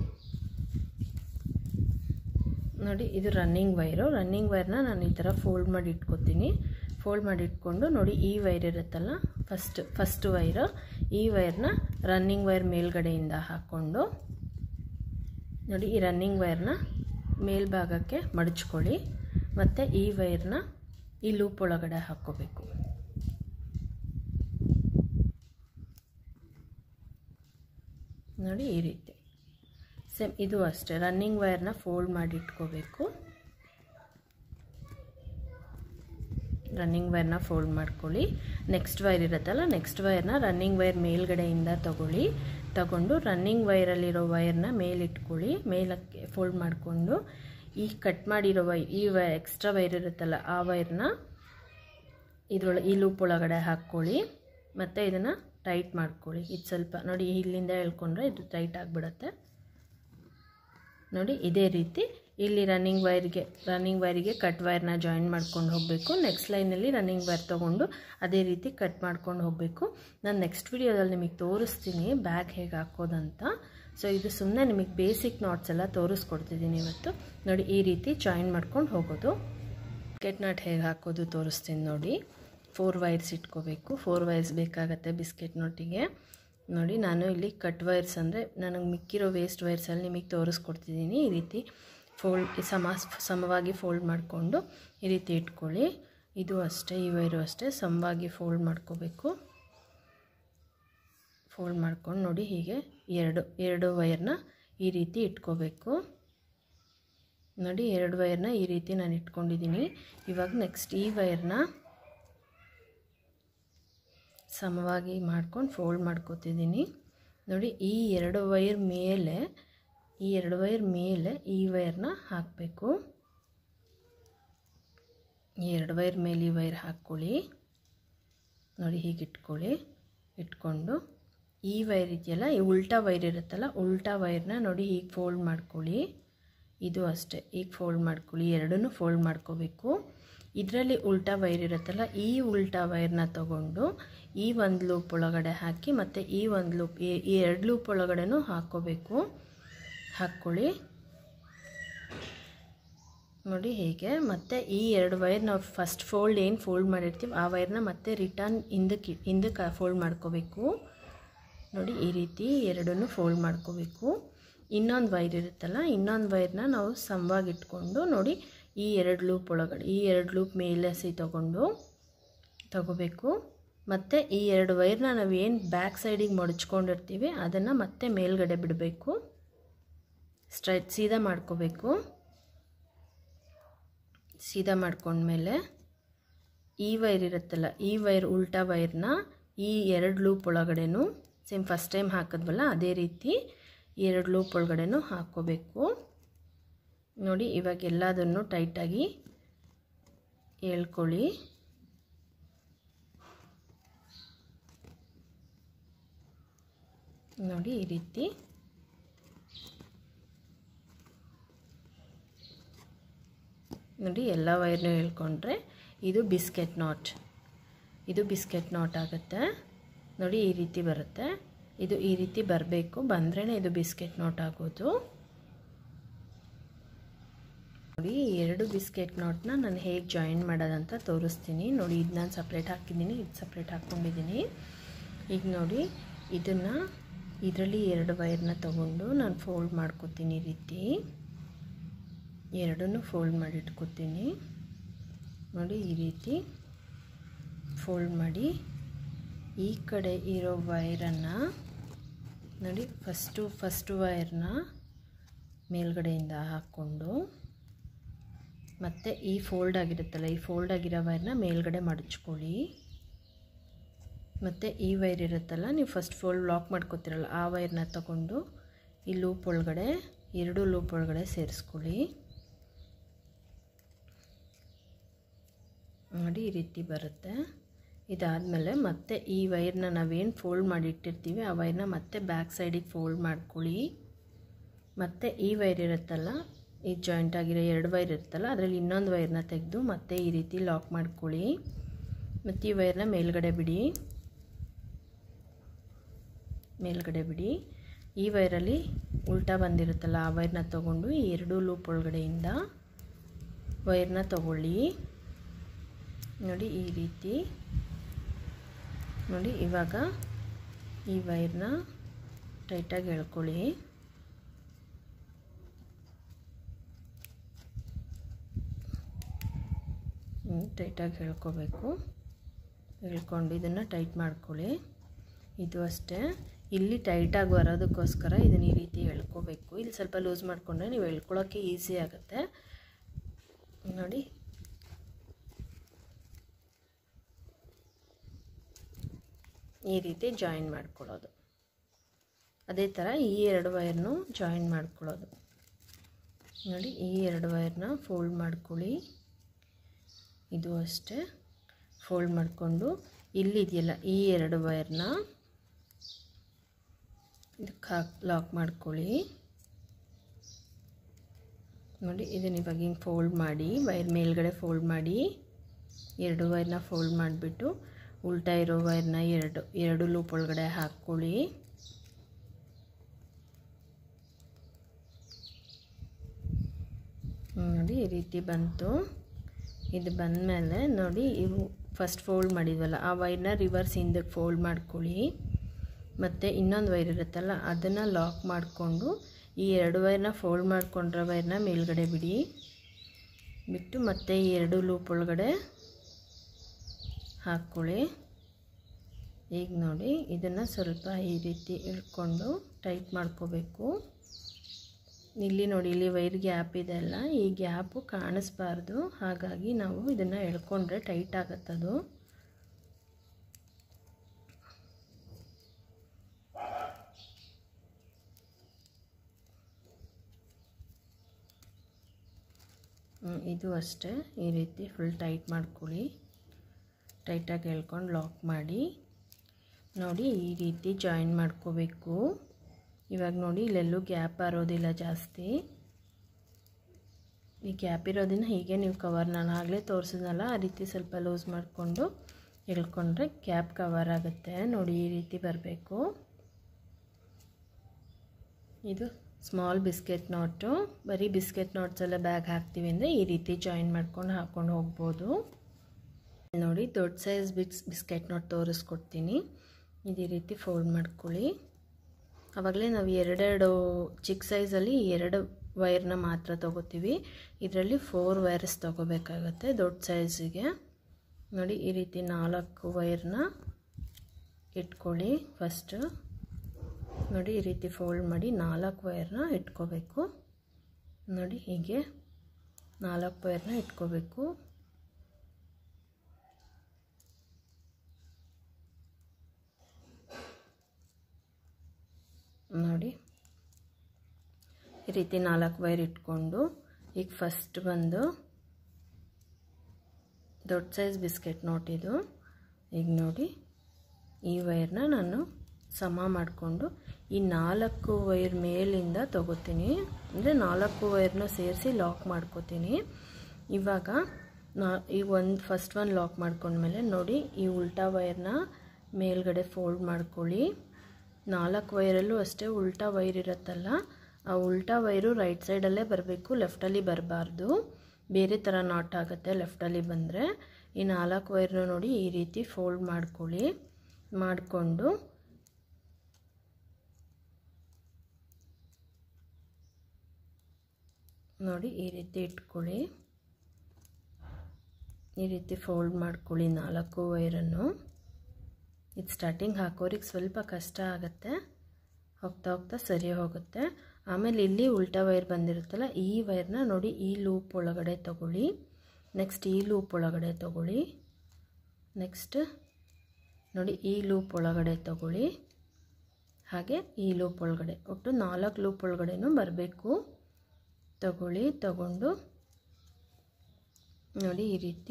ನೋಡಿ ಇದು ರನ್ನಿಂಗ್ ವೈರು ರನ್ನಿಂಗ್ ವೈರ್ನ ನಾನು ಈ ಥರ ಫೋಲ್ಡ್ ಮಾಡಿ ಇಟ್ಕೋತೀನಿ ಫೋಲ್ಡ್ ಮಾಡಿ ಇಟ್ಕೊಂಡು ನೋಡಿ ಈ ವೈರ್ ಇರುತ್ತಲ್ಲ ಫಸ್ಟ್ ಫಸ್ಟ್ ವೈರು ಈ ವೈರ್ನ ರನ್ನಿಂಗ್ ವೈರ್ ಮೇಲ್ಗಡೆಯಿಂದ ಹಾಕ್ಕೊಂಡು ನೋಡಿ ಈ ರನ್ನಿಂಗ್ ವೈರ್ನ ಮೇಲ್ಭಾಗಕ್ಕೆ ಮಡಚ್ಕೊಳ್ಳಿ ಮತ್ತು ಈ ವೈರ್ನ ಈ ಲೂಪ್ ಒಳಗಡೆ ಹಾಕ್ಕೋಬೇಕು ನೋಡಿ ಈ ರೀತಿ ಸೇಮ್ ಇದು ಅಷ್ಟೇ ರನ್ನಿಂಗ್ ವೈರ್ನ ಫೋಲ್ಡ್ ಮಾಡಿ ಇಟ್ಕೋಬೇಕು ರನ್ನಿಂಗ್ ವೈರ್ನ ಫೋಲ್ಡ್ ಮಾಡ್ಕೊಳ್ಳಿ ನೆಕ್ಸ್ಟ್ ವೈರ್ ಇರುತ್ತಲ್ಲ ನೆಕ್ಸ್ಟ್ ವೈರ್ನ ರನ್ನಿಂಗ್ ವೈರ್ ಮೇಲ್ಗಡೆಯಿಂದ ತಗೊಳ್ಳಿ ತಗೊಂಡು ರನ್ನಿಂಗ್ ವೈರಲ್ಲಿರೋ ವೈರ್ನ ಮೇಲಿಟ್ಕೊಳ್ಳಿ ಮೇಲಕ್ಕೆ ಫೋಲ್ಡ್ ಮಾಡಿಕೊಂಡು ಈ ಕಟ್ ಮಾಡಿರೋ ವೈ ಈ ವೈ ಎಕ್ಸ್ಟ್ರಾ ವೈರ್ ಇರುತ್ತಲ್ಲ ಆ ವೈರ್ನ ಇದ್ರೊಳಗೆ ಈ ಲೂಪ್ ಒಳಗಡೆ ಹಾಕ್ಕೊಳ್ಳಿ ಮತ್ತು ಇದನ್ನು ಟೈಟ್ ಮಾಡ್ಕೊಳ್ಳಿ ಇದು ಸ್ವಲ್ಪ ನೋಡಿ ಇಲ್ಲಿಂದ ಹೇಳ್ಕೊಂಡ್ರೆ ಇದು ಟೈಟ್ ಆಗಿಬಿಡುತ್ತೆ ನೋಡಿ ಇದೇ ರೀತಿ ಇಲ್ಲಿ ರನ್ನಿಂಗ್ ವೈರ್ಗೆ ರನ್ನಿಂಗ್ ವೈರಿಗೆ ಕಟ್ ವೈರ್ನ ಜಾಯಿನ್ ಮಾಡ್ಕೊಂಡು ಹೋಗಬೇಕು ನೆಕ್ಸ್ಟ್ ಲೈನಲ್ಲಿ ರನ್ನಿಂಗ್ ವೈರ್ ತೊಗೊಂಡು ಅದೇ ರೀತಿ ಕಟ್ ಮಾಡ್ಕೊಂಡು ಹೋಗಬೇಕು ನಾನು ನೆಕ್ಸ್ಟ್ ವಿಡಿಯೋದಲ್ಲಿ ನಿಮಗೆ ತೋರಿಸ್ತೀನಿ ಬ್ಯಾಗ್ ಹೇಗೆ ಹಾಕೋದಂತ ಸೊ ಇದು ಸುಮ್ಮನೆ ನಿಮಗೆ ಬೇಸಿಕ್ ನಾಟ್ಸ್ ಎಲ್ಲ ತೋರಿಸ್ಕೊಡ್ತಿದ್ದೀನಿ ಇವತ್ತು ನೋಡಿ ಈ ರೀತಿ ಜಾಯಿನ್ ಮಾಡ್ಕೊಂಡು ಹೋಗೋದು ಬಿಸ್ಕೆಟ್ ನಾಟ್ ಹೇಗೆ ಹಾಕೋದು ತೋರಿಸ್ತೀನಿ ನೋಡಿ ಫೋರ್ ವೈರ್ಸ್ ಇಟ್ಕೋಬೇಕು ಫೋರ್ ವೈರ್ಸ್ ಬೇಕಾಗತ್ತೆ ಬಿಸ್ಕೆಟ್ ನೋಟಿಗೆ ನೋಡಿ ನಾನು ಇಲ್ಲಿ ಕಟ್ ವೈರ್ಸ್ ಅಂದರೆ ನನಗೆ ಮಿಕ್ಕಿರೋ ವೇಸ್ಟ್ ವೈರ್ಸಲ್ಲಿ ನಿಮಗೆ ತೋರಿಸ್ಕೊಡ್ತಿದ್ದೀನಿ ಈ ರೀತಿ ಫೋಲ್ಡ್ ಸಮ ಸಮವಾಗಿ ಫೋಲ್ಡ್ ಮಾಡಿಕೊಂಡು ಈ ರೀತಿ ಇಟ್ಕೊಳ್ಳಿ ಇದು ಅಷ್ಟೇ ಈ ವೈರು ಅಷ್ಟೇ ಸಮವಾಗಿ ಫೋಲ್ಡ್ ಮಾಡ್ಕೋಬೇಕು ಫೋಲ್ಡ್ ಮಾಡ್ಕೊಂಡು ನೋಡಿ ಹೀಗೆ ಎರಡು ಎರಡು ವೈರ್ನ ಈ ರೀತಿ ಇಟ್ಕೋಬೇಕು ನೋಡಿ ಎರಡು ವೈರ್ನ ಈ ರೀತಿ ನಾನು ಇಟ್ಕೊಂಡಿದ್ದೀನಿ ಇವಾಗ ನೆಕ್ಸ್ಟ್ ಈ ವೈರ್ನ ಸಮವಾಗಿ ಮಾಡ್ಕೊಂಡು ಫೋಲ್ಡ್ ಮಾಡ್ಕೋತಿದ್ದೀನಿ ನೋಡಿ ಈ ಎರಡು ವೈರ್ ಮೇಲೆ ಈ ಎರಡು ವೈರ್ ಮೇಲೆ ಈ ವೈರ್ನ ಹಾಕಬೇಕು ಈ ಎರಡು ವೈರ್ ಮೇಲೆ ಈ ವೈರ್ ಹಾಕ್ಕೊಳ್ಳಿ ನೋಡಿ ಹೀಗೆ ಇಟ್ಕೊಳ್ಳಿ ಇಟ್ಕೊಂಡು ಈ ವೈರ್ ಇದೆಯಲ್ಲ ಈ ಉಲ್ಟಾ ವೈರ್ ಇರುತ್ತಲ್ಲ ಉಲ್ಟಾ ವೈರ್ನ ನೋಡಿ ಹೀಗೆ ಫೋಲ್ಡ್ ಮಾಡ್ಕೊಳ್ಳಿ ಇದು ಅಷ್ಟೇ ಈಗ ಫೋಲ್ಡ್ ಮಾಡ್ಕೊಳ್ಳಿ ಎರಡನ್ನೂ ಫೋಲ್ಡ್ ಮಾಡ್ಕೋಬೇಕು ಇದರಲ್ಲಿ ಉಲ್ಟಾ ವೈರ್ ಇರುತ್ತಲ್ಲ ಈ ಉಲ್ಟಾ ವೈರ್ನ ತಗೊಂಡು ಈ ಒಂದು ಲೂಪ್ ಒಳಗಡೆ ಹಾಕಿ ಮತ್ತು ಈ ಒಂದು ಲೂಪ್ ಈ ಎರಡು ಲೂಪ್ ಒಳಗಡೆನೂ ಹಾಕ್ಕೋಬೇಕು ಹಾಕ್ಕೊಳ್ಳಿ ನೋಡಿ ಹೀಗೆ ಮತ್ತು ಈ ಎರಡು ವೈರ್ ನಾವು ಫಸ್ಟ್ ಫೋಲ್ಡ್ ಏನು ಫೋಲ್ಡ್ ಮಾಡಿರ್ತೀವಿ ಆ ವೈರ್ನ ಮತ್ತೆ ರಿಟರ್ನ್ ಹಿಂದಕ್ಕೆ ಹಿಂದಕ್ಕೆ ಫೋಲ್ಡ್ ಮಾಡ್ಕೋಬೇಕು ನೋಡಿ ಈ ರೀತಿ ಎರಡನ್ನೂ ಫೋಲ್ಡ್ ಮಾಡ್ಕೋಬೇಕು ಇನ್ನೊಂದು ವೈರ್ ಇರುತ್ತಲ್ಲ ಇನ್ನೊಂದು ವೈರ್ನ ನಾವು ಸಮವಾಗಿ ಇಟ್ಕೊಂಡು ನೋಡಿ ಈ ಎರಡು ಲೂಪ್ ಒಳಗಡೆ ಈ ಎರಡು ಲೂಪ್ ಮೇಲೆ ಸಿ ತಗೊಂಡು ತಗೋಬೇಕು ಮತ್ತು ಈ ಎರಡು ವೈರ್ನ ನಾವು ಏನು ಬ್ಯಾಕ್ ಸೈಡಿಗೆ ಮಡಚ್ಕೊಂಡಿರ್ತೀವಿ ಅದನ್ನು ಮತ್ತೆ ಮೇಲ್ಗಡೆ ಬಿಡಬೇಕು ಸ್ಟ್ರೈಟ್ ಸೀದಾ ಮಾಡ್ಕೋಬೇಕು ಸೀದಾ ಮಾಡ್ಕೊಂಡ್ಮೇಲೆ ಈ ವೈರ್ ಇರುತ್ತಲ್ಲ ಈ ವೈರ್ ಉಲ್ಟಾ ವೈರ್ನ ಈ ಎರಡು ಲೂಪ್ ಒಳಗಡೆನೂ ಸೇಮ್ ಫಸ್ಟ್ ಟೈಮ್ ಹಾಕಿದ್ವಲ್ಲ ಅದೇ ರೀತಿ ಎರಡು ಲೂಪ್ ಒಳಗಡೆನೂ ಹಾಕ್ಕೋಬೇಕು ನೋಡಿ ಇವಾಗ ಎಲ್ಲದನ್ನು ಟೈಟಾಗಿ ಹೇಳ್ಕೊಳ್ಳಿ ನೋಡಿ ಈ ರೀತಿ ನೋಡಿ ಎಲ್ಲ ವೈರ್ನೂ ಹೇಳ್ಕೊಂಡ್ರೆ ಇದು ಬಿಸ್ಕೆಟ್ ನಾಟ್ ಇದು ಬಿಸ್ಕೆಟ್ ನಾಟ್ ಆಗುತ್ತೆ ನೋಡಿ ಈ ರೀತಿ ಬರುತ್ತೆ ಇದು ಈ ರೀತಿ ಬರಬೇಕು ಬಂದ್ರೇ ಇದು ಬಿಸ್ಕೆಟ್ ನೋಟ್ ಆಗೋದು ನೋಡಿ ಎರಡು ಬಿಸ್ಕೆಟ್ ನೋಟ್ನ ನಾನು ಹೇಗೆ ಜಾಯಿನ್ ಮಾಡೋದಂತ ತೋರಿಸ್ತೀನಿ ನೋಡಿ ಇದು ನಾನು ಸಪ್ರೇಟ್ ಹಾಕಿದ್ದೀನಿ ಇದು ಸಪ್ರೇಟ್ ಹಾಕ್ಕೊಂಡಿದ್ದೀನಿ ಈಗ ನೋಡಿ ಇದನ್ನು ಇದರಲ್ಲಿ ಎರಡು ವೈರ್ನ ತಗೊಂಡು ನಾನು ಫೋಲ್ಡ್ ಮಾಡ್ಕೊತೀನಿ ಈ ರೀತಿ ಎರಡನ್ನೂ ಫೋಲ್ಡ್ ಮಾಡಿ ಇಟ್ಕೊತೀನಿ ನೋಡಿ ಈ ರೀತಿ ಫೋಲ್ಡ್ ಮಾಡಿ ಈ ಕಡೆ ಇರೋ ವೈರನ್ನು ನೋಡಿ ಫಸ್ಟು ಫಸ್ಟು ವೈರ್ನ ಮೇಲ್ಗಡೆಯಿಂದ ಹಾಕ್ಕೊಂಡು ಮತ್ತು ಈ ಫೋಲ್ಡ್ ಆಗಿರುತ್ತಲ್ಲ ಈ ಫೋಲ್ಡ್ ಆಗಿರೋ ವೈರ್ನ ಮೇಲ್ಗಡೆ ಮಡಚ್ಕೊಳ್ಳಿ ಮತ್ತು ಈ ವೈರ್ ಇರುತ್ತಲ್ಲ ನೀವು ಫಸ್ಟ್ ಫೋಲ್ಡ್ ಲಾಕ್ ಮಾಡ್ಕೊತಿರಲ್ಲ ಆ ವೈರ್ನ ತಗೊಂಡು ಈ ಲೂಪ್ ಒಳಗಡೆ ಎರಡು ಲೂಪ್ ಒಳಗಡೆ ಸೇರಿಸ್ಕೊಳ್ಳಿ ನೋಡಿ ಈ ರೀತಿ ಬರುತ್ತೆ ಇದಾದಮೇಲೆ ಮತ್ತೆ ಈ ವೈರ್ನ ನಾವೇನು ಫೋಲ್ಡ್ ಮಾಡಿ ಇಟ್ಟಿರ್ತೀವಿ ಆ ವೈರ್ನ ಮತ್ತೆ ಬ್ಯಾಕ್ ಸೈಡಿಗೆ ಫೋಲ್ಡ್ ಮಾಡ್ಕೊಳ್ಳಿ ಮತ್ತು ಈ ವೈರ್ ಇರುತ್ತಲ್ಲ ಈ ಜಾಯಿಂಟ್ ಆಗಿರೋ ಎರಡು ವೈರ್ ಇರುತ್ತಲ್ಲ ಅದರಲ್ಲಿ ಇನ್ನೊಂದು ವೈರ್ನ ತೆಗೆದು ಮತ್ತೆ ಈ ರೀತಿ ಲಾಕ್ ಮಾಡ್ಕೊಳ್ಳಿ ಮತ್ತು ಈ ವೈರ್ನ ಮೇಲ್ಗಡೆ ಬಿಡಿ ಮೇಲ್ಗಡೆ ಬಿಡಿ ಈ ವೈರಲ್ಲಿ ಉಲ್ಟಾ ಬಂದಿರುತ್ತಲ್ಲ ಆ ವೈರ್ನ ತೊಗೊಂಡು ಈ ಎರಡೂ ಲೂಪ್ ಒಳಗಡೆಯಿಂದ ವೈರ್ನ ತಗೊಳ್ಳಿ ನೋಡಿ ಈ ರೀತಿ ನೋಡಿ ಇವಾಗ ಈ ವೈರ್ನ ಟೈಟಾಗಿ ಎಳ್ಕೊಳ್ಳಿ ಟೈಟಾಗಿ ಹೇಳ್ಕೋಬೇಕು ಹೇಳ್ಕೊಂಡು ಇದನ್ನು ಟೈಟ್ ಮಾಡ್ಕೊಳ್ಳಿ ಇದು ಅಷ್ಟೇ ಇಲ್ಲಿ ಟೈಟಾಗಿ ಬರೋದಕ್ಕೋಸ್ಕರ ಇದನ್ನು ಈ ರೀತಿ ಎಳ್ಕೋಬೇಕು ಇಲ್ಲಿ ಸ್ವಲ್ಪ ಲೂಸ್ ಮಾಡಿಕೊಂಡ್ರೆ ನೀವು ಎಳ್ಕೊಳ್ಳೋಕ್ಕೆ ಈಸಿ ಆಗುತ್ತೆ ನೋಡಿ ಈ ರೀತಿ ಜಾಯಿನ್ ಮಾಡ್ಕೊಳ್ಳೋದು ಅದೇ ಥರ ಈ ಎರಡು ವೈರ್ನು ಜಾಯಿನ್ ಮಾಡ್ಕೊಳ್ಳೋದು ನೋಡಿ ಈ ಎರಡು ವೈರ್ನ ಫೋಲ್ಡ್ ಮಾಡ್ಕೊಳ್ಳಿ ಇದು ಅಷ್ಟೇ ಫೋಲ್ಡ್ ಮಾಡಿಕೊಂಡು ಇಲ್ಲಿದೆಯಲ್ಲ ಈ ಎರಡು ವೈರ್ನ ಇದಕ್ಕೆ ಹಾಕಿ ಲಾಕ್ ಮಾಡ್ಕೊಳ್ಳಿ ನೋಡಿ ಇದನ್ನು ಇವಾಗ ಹಿಂಗೆ ಫೋಲ್ಡ್ ಮಾಡಿ ವೈರ್ ಮೇಲ್ಗಡೆ ಫೋಲ್ಡ್ ಮಾಡಿ ಎರಡು ವೈರ್ನ ಫೋಲ್ಡ್ ಮಾಡಿಬಿಟ್ಟು ಉಲ್ಟಾ ಇರೋ ವೈರ್ನ ಎರಡು ಎರಡು ಲೂಪ್ ಒಳಗಡೆ ಹಾಕ್ಕೊಳ್ಳಿ ನೋಡಿ ಈ ರೀತಿ ಬಂತು ಇದು ಬಂದಮೇಲೆ ನೋಡಿ ಇವು ಫಸ್ಟ್ ಫೋಲ್ಡ್ ಮಾಡಿದ್ವಲ್ಲ ಆ ವೈರ್ನ ರಿವರ್ಸ್ ಹಿಂದಕ್ಕೆ ಫೋಲ್ಡ್ ಮಾಡ್ಕೊಳ್ಳಿ ಮತ್ತು ಇನ್ನೊಂದು ವೈರ್ ಇರುತ್ತಲ್ಲ ಅದನ್ನು ಲಾಕ್ ಮಾಡಿಕೊಂಡು ಈ ಎರಡು ವೈರ್ನ ಫೋಲ್ಡ್ ಮಾಡ್ಕೊಂಡ್ರೆ ವೈರ್ನ ಮೇಲ್ಗಡೆ ಬಿಡಿ ಬಿಟ್ಟು ಮತ್ತೆ ಈ ಎರಡು ಲೂಪ್ ಒಳಗಡೆ ಹಾಕ್ಕೊಳ್ಳಿ ಈಗ ನೋಡಿ ಇದನ್ನು ಸ್ವಲ್ಪ ಈ ರೀತಿ ಇಳ್ಕೊಂಡು ಟೈಟ್ ಮಾಡ್ಕೋಬೇಕು ಇಲ್ಲಿ ನೋಡಿ ಇಲ್ಲಿ ವೈರ್ ಗ್ಯಾಪ್ ಇದೆಲ್ಲ ಈ ಗ್ಯಾಪು ಕಾಣಿಸ್ಬಾರ್ದು ಹಾಗಾಗಿ ನಾವು ಇದನ್ನು ಎಳ್ಕೊಂಡ್ರೆ ಟೈಟ್ ಆಗುತ್ತದು ಇದು ಅಷ್ಟೇ ಈ ರೀತಿ ಫುಲ್ ಟೈಟ್ ಮಾಡ್ಕೊಳ್ಳಿ ಟೈಟಾಗಿ ಎಳ್ಕೊಂಡು ಲಾಕ್ ಮಾಡಿ ನೋಡಿ ಈ ರೀತಿ ಜಾಯಿನ್ ಮಾಡ್ಕೋಬೇಕು ಇವಾಗ ನೋಡಿ ಇಲ್ಲೆಲ್ಲೂ ಗ್ಯಾಪ್ ಬರೋದಿಲ್ಲ ಜಾಸ್ತಿ ಈ ಗ್ಯಾಪ್ ಇರೋದನ್ನ ಹೀಗೆ ನೀವು ಕವರ್ ನಾನು ಆಗಲೇ ತೋರಿಸಿದ್ನಲ್ಲ ಆ ರೀತಿ ಸ್ವಲ್ಪ ಲೂಸ್ ಮಾಡಿಕೊಂಡು ಎಳ್ಕೊಂಡ್ರೆ ಗ್ಯಾಪ್ ಕವರ್ ಆಗುತ್ತೆ ನೋಡಿ ಈ ರೀತಿ ಬರಬೇಕು ಇದು ಸ್ಮಾಲ್ ಬಿಸ್ಕೆಟ್ ನೋಟು ಬರೀ ಬಿಸ್ಕೆಟ್ ನೋಟ್ಸ್ ಎಲ್ಲ ಬ್ಯಾಗ್ ಹಾಕ್ತೀವಿ ಅಂದರೆ ಈ ರೀತಿ ಜಾಯಿನ್ ಮಾಡ್ಕೊಂಡು ಹಾಕ್ಕೊಂಡು ಹೋಗ್ಬೋದು ನೋಡಿ ದೊಡ್ಡ ಸೈಜ್ ಬಿಕ್ಸ್ ಬಿಸ್ಕೆಟ್ ನೋಟ್ ತೋರಿಸ್ಕೊಡ್ತೀನಿ ಇದು ಈ ರೀತಿ ಫೋಲ್ಡ್ ಮಾಡ್ಕೊಳ್ಳಿ ಆವಾಗಲೇ ನಾವು ಎರಡೆರಡು ಚಿಕ್ಕ ಸೈಜಲ್ಲಿ ಎರಡು ವೈರ್ನ ಮಾತ್ರ ತೊಗೋತೀವಿ ಇದರಲ್ಲಿ ಫೋರ್ ವೈರ್ಸ್ ತೊಗೋಬೇಕಾಗತ್ತೆ ದೊಡ್ಡ ಸೈಜಿಗೆ ನೋಡಿ ಈ ರೀತಿ ನಾಲ್ಕು ವೈರ್ನ ಇಟ್ಕೊಳ್ಳಿ ಫಸ್ಟು ನೋಡಿ ಈ ರೀತಿ ಫೋಲ್ಡ್ ಮಾಡಿ ನಾಲ್ಕು ವೈರ್ನ ಇಟ್ಕೋಬೇಕು ನೋಡಿ ಹೀಗೆ ನಾಲ್ಕು ವೈರ್ನ ಇಟ್ಕೋಬೇಕು ನೋಡಿ ಈ ರೀತಿ ನಾಲ್ಕು ವೈರ್ ಇಟ್ಕೊಂಡು ಈಗ ಫಸ್ಟ್ ಬಂದು ದೊಡ್ಡ ಸೈಜ್ ಬಿಸ್ಕೆಟ್ ನೋಟ್ ಇದು ಈಗ ನೋಡಿ ಈ ವೈರ್ನ ನಾನು ಸಮ ಮಾಡಿಕೊಂಡು ಈ ನಾಲ್ಕು ವೈರ್ ಮೇಲಿಂದ ತಗೋತೀನಿ ಅಂದರೆ ನಾಲ್ಕು ವೈರ್ನ ಸೇರಿಸಿ ಲಾಕ್ ಮಾಡ್ಕೋತೀನಿ ಇವಾಗ ನಾ ಈ ಒಂದು ಫಸ್ಟ್ ಒನ್ ಲಾಕ್ ಮಾಡ್ಕೊಂಡ್ಮೇಲೆ ನೋಡಿ ಈ ಉಲ್ಟಾ ವೈರ್ನ ಮೇಲ್ಗಡೆ ಫೋಲ್ಡ್ ಮಾಡ್ಕೊಳ್ಳಿ ನಾಲ್ಕು ವೈರಲ್ಲೂ ಅಷ್ಟೇ ಉಲ್ಟಾ ವೈರ್ ಇರುತ್ತಲ್ಲ ಆ ಉಲ್ಟಾ ವೈರು ರೈಟ್ ಸೈಡಲ್ಲೇ ಬರಬೇಕು ಲೆಫ್ಟಲ್ಲಿ ಬರಬಾರ್ದು ಬೇರೆ ಥರ ನಾಟ್ ಆಗುತ್ತೆ ಲೆಫ್ಟಲ್ಲಿ ಬಂದರೆ ಈ ನಾಲ್ಕು ವೈರ್ನ ನೋಡಿ ಈ ರೀತಿ ಫೋಲ್ಡ್ ಮಾಡ್ಕೊಳ್ಳಿ ಮಾಡಿಕೊಂಡು ನೋಡಿ ಈ ರೀತಿ ಇಟ್ಕೊಳ್ಳಿ ಈ ರೀತಿ ಫೋಲ್ಡ್ ಮಾಡ್ಕೊಳ್ಳಿ ನಾಲ್ಕು ವೈರನ್ನು ಇದು ಸ್ಟಾರ್ಟಿಂಗ್ ಹಾಕೋರಿಗೆ ಸ್ವಲ್ಪ ಕಷ್ಟ ಆಗುತ್ತೆ ಹೋಗ್ತಾ ಹೋಗ್ತಾ ಸರಿ ಹೋಗುತ್ತೆ ಆಮೇಲೆ ಇಲ್ಲಿ ಉಲ್ಟಾ ವೈರ್ ಬಂದಿರುತ್ತಲ್ಲ ಈ ವೈರ್ನ ನೋಡಿ ಈ ಲೂಪ್ ಒಳಗಡೆ ತಗೊಳ್ಳಿ ನೆಕ್ಸ್ಟ್ ಈ ಲೂಪ್ ಒಳಗಡೆ ತಗೊಳ್ಳಿ ನೆಕ್ಸ್ಟ್ ನೋಡಿ ಈ ಲೂಪ್ ಒಳಗಡೆ ತಗೊಳ್ಳಿ ಹಾಗೆ ಈ ಲೂಪ್ ಒಳಗಡೆ ಒಟ್ಟು ನಾಲ್ಕು ಲೂಪ್ ಒಳಗಡೆನೂ ಬರಬೇಕು ತಗೊಳ್ಳಿ ತಗೊಂಡು ನೋಡಿ ಈ ರೀತಿ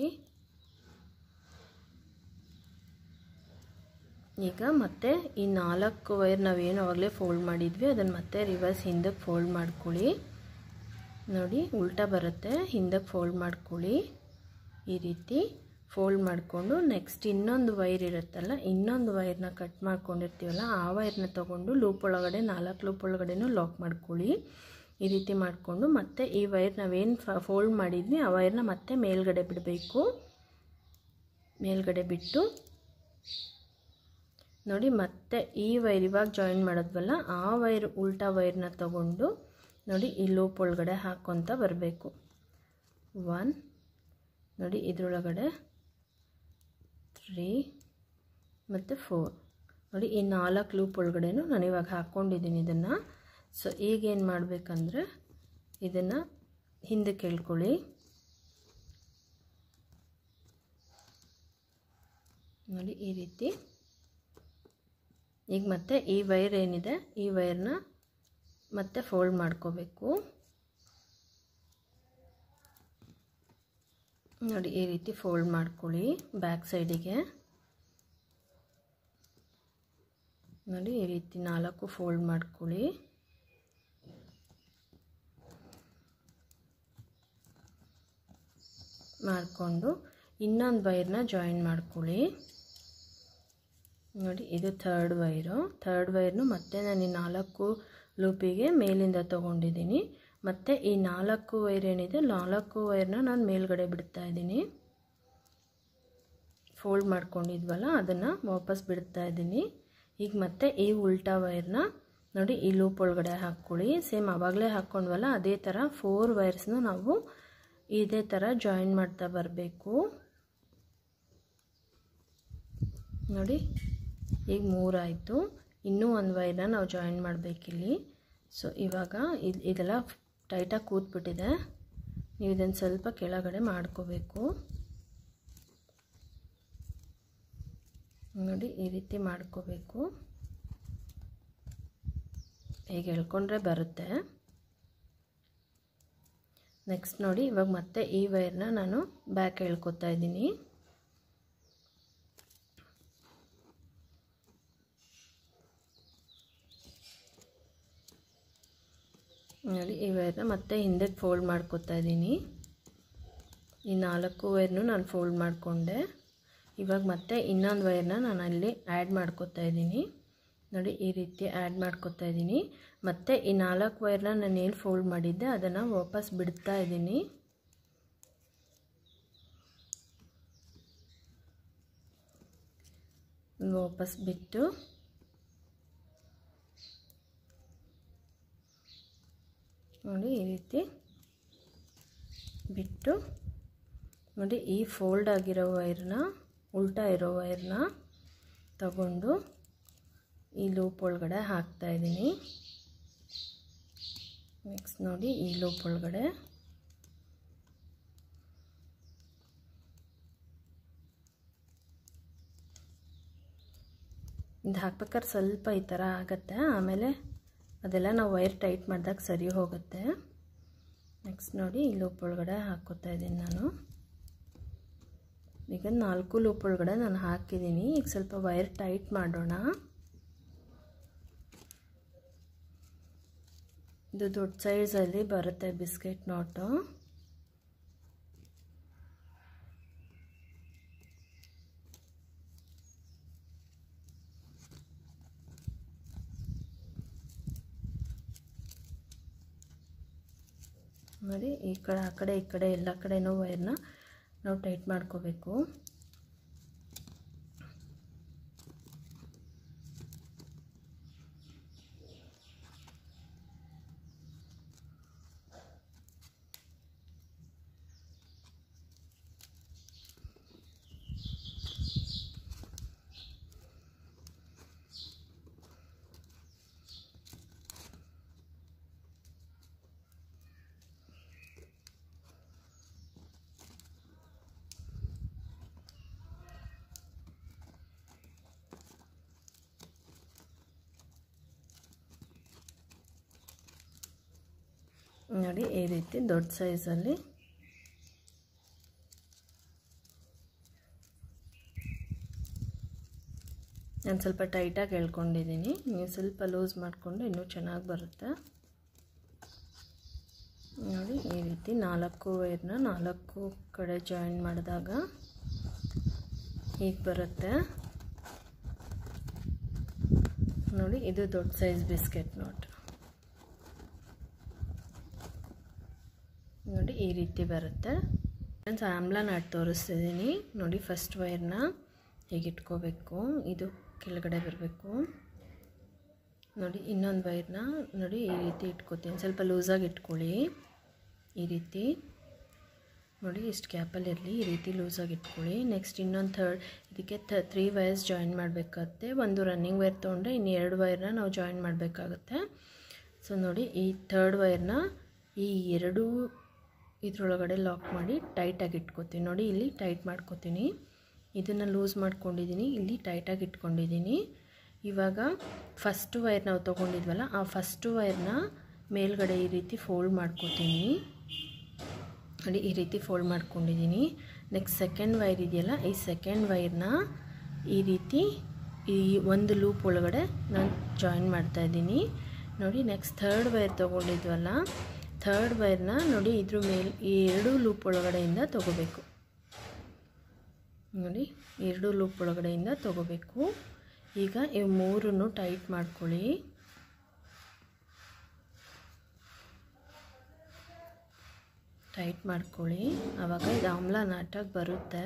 ಈಗ ಮತ್ತೆ ಈ ನಾಲ್ಕು ವೈರ್ ನಾವೇನು ಆವಾಗಲೇ ಫೋಲ್ಡ್ ಮಾಡಿದ್ವಿ ಅದನ್ನು ಮತ್ತೆ ರಿವರ್ಸ್ ಹಿಂದಕ್ಕೆ ಫೋಲ್ಡ್ ಮಾಡ್ಕೊಳ್ಳಿ ನೋಡಿ ಉಲ್ಟಾ ಬರುತ್ತೆ ಹಿಂದಕ್ಕೆ ಫೋಲ್ಡ್ ಮಾಡ್ಕೊಳ್ಳಿ ಈ ರೀತಿ ಫೋಲ್ಡ್ ಮಾಡಿಕೊಂಡು ನೆಕ್ಸ್ಟ್ ಇನ್ನೊಂದು ವೈರ್ ಇರುತ್ತಲ್ಲ ಇನ್ನೊಂದು ವೈರ್ನ ಕಟ್ ಮಾಡ್ಕೊಂಡಿರ್ತೀವಲ್ಲ ಆ ವೈರ್ನ ತೊಗೊಂಡು ಲೂಪ್ ಒಳಗಡೆ ನಾಲ್ಕು ಲೂಪ್ ಒಳಗಡೆನೂ ಲಾಕ್ ಮಾಡ್ಕೊಳ್ಳಿ ಈ ರೀತಿ ಮಾಡಿಕೊಂಡು ಮತ್ತೆ ಈ ವೈರ್ ನಾವೇನು ಫೋಲ್ಡ್ ಮಾಡಿದ್ವಿ ಆ ವೈರ್ನ ಮತ್ತೆ ಮೇಲ್ಗಡೆ ಬಿಡಬೇಕು ಮೇಲ್ಗಡೆ ಬಿಟ್ಟು ನೋಡಿ ಮತ್ತೆ ಈ ವೈರ್ ಇವಾಗ ಜಾಯಿನ್ ಮಾಡೋದ್ವಲ್ಲ ಆ ವೈರ್ ಉಲ್ಟಾ ವೈರ್ನ ತಗೊಂಡು ನೋಡಿ ಈ ಲೂಪ್ ಒಳಗಡೆ ಹಾಕ್ಕೊತ ಬರಬೇಕು ಒನ್ ನೋಡಿ ಇದರೊಳಗಡೆ ತ್ರೀ ಮತ್ತು ಫೋರ್ ನೋಡಿ ಈ ನಾಲ್ಕು ಲೂಪ್ ಒಳಗಡೆನೂ ನಾನು ಇವಾಗ ಹಾಕ್ಕೊಂಡಿದ್ದೀನಿ ಇದನ್ನು ಸೊ ಈಗೇನು ಮಾಡಬೇಕಂದ್ರೆ ಇದನ್ನು ಹಿಂದಕ್ಕೆ ಎಳ್ಕೊಳ್ಳಿ ನೋಡಿ ಈ ರೀತಿ ಈಗ ಮತ್ತೆ ಈ ವೈರ್ ಏನಿದೆ ಈ ವೈರ್ನ ಮತ್ತೆ ಫೋಲ್ಡ್ ಮಾಡ್ಕೋಬೇಕು ನೋಡಿ ಈ ರೀತಿ ಫೋಲ್ಡ್ ಮಾಡ್ಕೊಳ್ಳಿ ಬ್ಯಾಕ್ ಸೈಡಿಗೆ ನೋಡಿ ಈ ರೀತಿ ನಾಲ್ಕು ಫೋಲ್ಡ್ ಮಾಡ್ಕೊಳ್ಳಿ ಮಾಡಿಕೊಂಡು ಇನ್ನೊಂದು ವೈರ್ನ ಜಾಯಿನ್ ಮಾಡ್ಕೊಳ್ಳಿ ನೋಡಿ ಇದು ಥರ್ಡ್ ವೈರು ಥರ್ಡ್ ವೈರ್ನು ಮತ್ತೆ ನಾನು ಈ ನಾಲ್ಕು ಲೂಪಿಗೆ ಮೇಲಿಂದ ತೊಗೊಂಡಿದ್ದೀನಿ ಮತ್ತು ಈ ನಾಲ್ಕು ವೈರ್ ಏನಿದೆ ನಾಲ್ಕು ವೈರ್ನ ನಾನು ಮೇಲ್ಗಡೆ ಬಿಡ್ತಾ ಇದ್ದೀನಿ ಫೋಲ್ಡ್ ಮಾಡ್ಕೊಂಡಿದ್ವಲ್ಲ ಅದನ್ನು ವಾಪಸ್ ಬಿಡ್ತಾ ಇದ್ದೀನಿ ಈಗ ಮತ್ತೆ ಈ ಉಲ್ಟಾ ವೈರ್ನ ನೋಡಿ ಈ ಲೂಪ್ ಒಳಗಡೆ ಹಾಕ್ಕೊಳ್ಳಿ ಸೇಮ್ ಆವಾಗಲೇ ಹಾಕ್ಕೊಂಡ್ವಲ್ಲ ಅದೇ ಥರ ಫೋರ್ ವೈರ್ಸ್ನ ನಾವು ಇದೇ ಥರ ಜಾಯಿನ್ ಮಾಡ್ತಾ ಬರಬೇಕು ನೋಡಿ ಈಗ ಮೂರಾಯಿತು ಇನ್ನೂ ಒಂದು ವೈರ್ನ ನಾವು ಜಾಯಿನ್ ಮಾಡಬೇಕಿಲ್ಲಿ ಸೊ ಇವಾಗ ಇದು ಇದೆಲ್ಲ ಟೈಟಾಗಿ ಕೂತ್ಬಿಟ್ಟಿದೆ ನೀವು ಇದನ್ನು ಸ್ವಲ್ಪ ಕೆಳಗಡೆ ಮಾಡ್ಕೋಬೇಕು ನೋಡಿ ಈ ರೀತಿ ಮಾಡ್ಕೋಬೇಕು ಹೇಗೆ ಎಳ್ಕೊಂಡ್ರೆ ಬರುತ್ತೆ ನೆಕ್ಸ್ಟ್ ನೋಡಿ ಇವಾಗ ಮತ್ತೆ ಈ ವೈರ್ನ ನಾನು ಬ್ಯಾಕ್ ಎಳ್ಕೊತಾ ಇದ್ದೀನಿ ನೋಡಿ ಈ ವೈರ್ನ ಮತ್ತೆ ಹಿಂದಕ್ಕೆ ಫೋಲ್ಡ್ ಮಾಡ್ಕೊತಾ ಇದ್ದೀನಿ ಈ ನಾಲ್ಕು ವೈರ್ನು ನಾನು ಫೋಲ್ಡ್ ಮಾಡಿಕೊಂಡೆ ಇವಾಗ ಮತ್ತೆ ಇನ್ನೊಂದು ವೈರ್ನ ನಾನು ಅಲ್ಲಿ ಆ್ಯಡ್ ಮಾಡ್ಕೊತಾ ಇದ್ದೀನಿ ನೋಡಿ ಈ ರೀತಿ ಆ್ಯಡ್ ಮಾಡ್ಕೊತಾ ಇದ್ದೀನಿ ಮತ್ತು ಈ ನಾಲ್ಕು ವೈರ್ನ ನಾನು ಏನು ಫೋಲ್ಡ್ ಮಾಡಿದ್ದೆ ಅದನ್ನು ವಾಪಸ್ ಬಿಡ್ತಾ ಇದ್ದೀನಿ ವಾಪಸ್ ಬಿಟ್ಟು ನೋಡಿ ಈ ರೀತಿ ಬಿಟ್ಟು ನೋಡಿ ಈ ಫೋಲ್ಡ್ ಆಗಿರೋ ವೈರ್ನ ಉಲ್ಟಾ ಇರೋ ವೈರ್ನ ತಗೊಂಡು ಈ ಲೂಪ್ ಒಳಗಡೆ ಹಾಕ್ತಾ ಇದ್ದೀನಿ ನೆಕ್ಸ್ಟ್ ನೋಡಿ ಈ ಲೂಪ್ ಒಳಗಡೆ ಇದು ಹಾಕ್ಬೇಕಾದ್ರೆ ಸ್ವಲ್ಪ ಈ ಥರ ಆಗುತ್ತೆ ಆಮೇಲೆ ಅದೆಲ್ಲ ನಾವು ವೈರ್ ಟೈಟ್ ಮಾಡಿದಾಗ ಸರಿ ಹೋಗುತ್ತೆ ನೆಕ್ಸ್ಟ್ ನೋಡಿ ಈ ಲೂಪ್ ಒಳಗಡೆ ಹಾಕ್ಕೋತಾ ಇದ್ದೀನಿ ನಾನು ಈಗ ನಾಲ್ಕು ಲೂಪ್ ಒಳಗಡೆ ನಾನು ಹಾಕಿದ್ದೀನಿ ಈಗ ಸ್ವಲ್ಪ ವೈರ್ ಟೈಟ್ ಮಾಡೋಣ ಇದು ದೊಡ್ಡ ಸೈಜಲ್ಲಿ ಬರುತ್ತೆ ಬಿಸ್ಕೆಟ್ ನಾಟು ನೋಡಿ ಈ ಕಡೆ ಆ ಕಡೆ ಈ ಕಡೆ ಎಲ್ಲ ಕಡೆನೂ ವೈರ್ನ ನಾವು ಟೈಟ್ ಮಾಡ್ಕೋಬೇಕು ನೋಡಿ ಈ ರೀತಿ ದೊಡ್ಡ ಸೈಜಲ್ಲಿ ನಾನು ಸ್ವಲ್ಪ ಟೈಟಾಗಿ ಎಳ್ಕೊಂಡಿದ್ದೀನಿ ನೀವು ಸ್ವಲ್ಪ ಲೂಸ್ ಮಾಡಿಕೊಂಡು ಇನ್ನೂ ಚೆನ್ನಾಗಿ ಬರುತ್ತೆ ನೋಡಿ ಈ ರೀತಿ ನಾಲ್ಕು ವೈರ್ನ ನಾಲ್ಕು ಕಡೆ ಜಾಯಿನ್ ಮಾಡಿದಾಗ ಹೀಗೆ ಬರುತ್ತೆ ನೋಡಿ ಇದು ದೊಡ್ಡ ಸೈಜ್ ಬಿಸ್ಕೆಟ್ ನೋಟ್ ನೋಡಿ ಈ ರೀತಿ ಬರುತ್ತೆ ಫ್ರೆಂಡ್ಸ್ ಆಮ್ಲ ನಾಟ್ ತೋರಿಸ್ತಿದ್ದೀನಿ ನೋಡಿ ಫಸ್ಟ್ ವೈರ್ನ ಹೇಗೆ ಇಟ್ಕೋಬೇಕು ಇದು ಕೆಳಗಡೆ ಬರಬೇಕು ನೋಡಿ ಇನ್ನೊಂದು ವೈರ್ನ ನೋಡಿ ಈ ರೀತಿ ಇಟ್ಕೋತೀನಿ ಸ್ವಲ್ಪ ಲೂಸಾಗಿ ಇಟ್ಕೊಳ್ಳಿ ಈ ರೀತಿ ನೋಡಿ ಇಷ್ಟು ಕ್ಯಾಪಲ್ಲಿ ಇರಲಿ ಈ ರೀತಿ ಲೂಸಾಗಿ ಇಟ್ಕೊಳ್ಳಿ ನೆಕ್ಸ್ಟ್ ಇನ್ನೊಂದು ಥರ್ಡ್ ಇದಕ್ಕೆ ಥ ತ್ರೀ ವೈರ್ಸ್ ಜಾಯಿನ್ ಮಾಡಬೇಕಾಗತ್ತೆ ಒಂದು ರನ್ನಿಂಗ್ ವೈರ್ ತೊಗೊಂಡ್ರೆ ಇನ್ನು ಎರಡು ವೈರ್ನ ನಾವು ಜಾಯಿನ್ ಮಾಡಬೇಕಾಗತ್ತೆ ಸೊ ನೋಡಿ ಈ ಥರ್ಡ್ ವೈರ್ನ ಈ ಎರಡೂ ಇದರೊಳಗಡೆ ಲಾಕ್ ಮಾಡಿ ಟೈಟಾಗಿ ಇಟ್ಕೋತೀನಿ ನೋಡಿ ಇಲ್ಲಿ ಟೈಟ್ ಮಾಡ್ಕೋತೀನಿ ಇದನ್ನು ಲೂಸ್ ಮಾಡ್ಕೊಂಡಿದ್ದೀನಿ ಇಲ್ಲಿ ಟೈಟಾಗಿ ಇಟ್ಕೊಂಡಿದ್ದೀನಿ ಇವಾಗ ಫಸ್ಟ್ ವೈರ್ ನಾವು ತೊಗೊಂಡಿದ್ವಲ್ಲ ಆ ಫಸ್ಟು ವೈರ್ನ ಮೇಲ್ಗಡೆ ಈ ರೀತಿ ಫೋಲ್ಡ್ ಮಾಡ್ಕೋತೀನಿ ನೋಡಿ ಈ ರೀತಿ ಫೋಲ್ಡ್ ಮಾಡ್ಕೊಂಡಿದ್ದೀನಿ ನೆಕ್ಸ್ಟ್ ಸೆಕೆಂಡ್ ವೈರ್ ಇದೆಯಲ್ಲ ಈ ಸೆಕೆಂಡ್ ವೈರ್ನ ಈ ರೀತಿ ಈ ಒಂದು ಲೂಪ್ ಒಳಗಡೆ ನಾನು ಜಾಯಿನ್ ಮಾಡ್ತಾಯಿದ್ದೀನಿ ನೋಡಿ ನೆಕ್ಸ್ಟ್ ಥರ್ಡ್ ವೈರ್ ತೊಗೊಂಡಿದ್ವಲ್ಲ ಥರ್ಡ್ ವೈರ್ನ ನೋಡಿ ಇದ್ರ ಮೇಲೆ ಈ ಎರಡೂ ಲೂಪ್ ಒಳಗಡೆಯಿಂದ ತೊಗೋಬೇಕು ನೋಡಿ ಎರಡು ಲೂಪ್ ಒಳಗಡೆಯಿಂದ ತೊಗೋಬೇಕು ಈಗ ಇವು ಮೂರನ್ನು ಟೈಟ್ ಮಾಡ್ಕೊಳ್ಳಿ ಟೈಟ್ ಮಾಡ್ಕೊಳ್ಳಿ ಆವಾಗ ಇದು ಆಮ್ಲ ನಾಟಾಗಿ ಬರುತ್ತೆ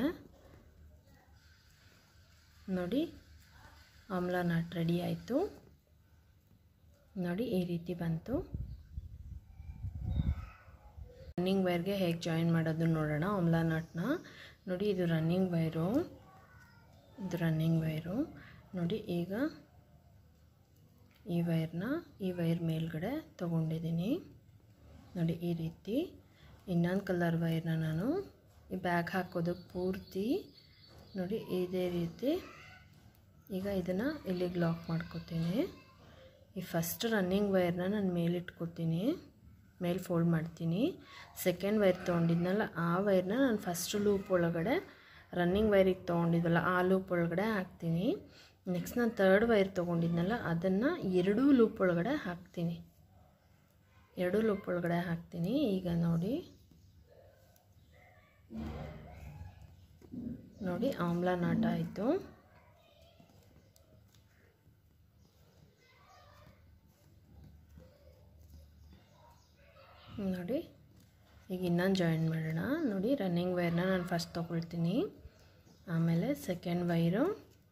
ನೋಡಿ ಆಮ್ಲ ನಾಟ್ ರೆಡಿ ಆಯಿತು ನೋಡಿ ಈ ರೀತಿ ಬಂತು ರನ್ನಿಂಗ್ ವೈರ್ಗೆ ಹೇಗೆ ಜಾಯಿನ್ ಮಾಡೋದು ನೋಡೋಣ ಆಮ್ಲ ನಾಟ್ನ ನೋಡಿ ಇದು ರನ್ನಿಂಗ್ ವೈರು ಇದು ರನ್ನಿಂಗ್ ವೈರು ನೋಡಿ ಈಗ ಈ ವೈರ್ನ ಈ ವೈರ್ ಮೇಲ್ಗಡೆ ತೊಗೊಂಡಿದ್ದೀನಿ ನೋಡಿ ಈ ರೀತಿ ಇನ್ನೊಂದು ಕಲರ್ ವೈರ್ನ ನಾನು ಈ ಬ್ಯಾಗ್ ಹಾಕೋದಕ್ಕೆ ಪೂರ್ತಿ ನೋಡಿ ಇದೇ ರೀತಿ ಈಗ ಇದನ್ನು ಇಲ್ಲಿಗೆ ಲಾಕ್ ಮಾಡ್ಕೋತೀನಿ ಈ ಫಸ್ಟ್ ರನ್ನಿಂಗ್ ವೈರ್ನ ನಾನು ಮೇಲಿಟ್ಕೋತೀನಿ ಮೇಲೆ ಫೋಲ್ಡ್ ಮಾಡ್ತೀನಿ ಸೆಕೆಂಡ್ ವೈರ್ ತೊಗೊಂಡಿದ್ನಲ್ಲ ಆ ವೈರ್ನ ನಾನು ಫಸ್ಟ್ ಲೂಪ್ ಒಳಗಡೆ ರನ್ನಿಂಗ್ ವೈರಿಗೆ ತೊಗೊಂಡಿದ್ವಲ್ಲ ಆ ಲೂಪ್ ಒಳಗಡೆ ಹಾಕ್ತೀನಿ ನೆಕ್ಸ್ಟ್ ನಾನು ತರ್ಡ್ ವೈರ್ ತೊಗೊಂಡಿದ್ನಲ್ಲ ಅದನ್ನು ಎರಡೂ ಲೂಪ್ ಒಳಗಡೆ ಹಾಕ್ತೀನಿ ಎರಡೂ ಲೂಪ್ ಒಳಗಡೆ ಹಾಕ್ತೀನಿ ಈಗ ನೋಡಿ ನೋಡಿ ಆಮ್ಲ ನಾಟ ಆಯಿತು ನೋಡಿ ಈಗ ಇನ್ನೊಂದು ಜಾಯಿನ್ ಮಾಡೋಣ ನೋಡಿ ರನ್ನಿಂಗ್ ವೈರ್ನ ನಾನು ಫಸ್ಟ್ ತೊಗೊಳ್ತೀನಿ ಆಮೇಲೆ ಸೆಕೆಂಡ್ ವೈರು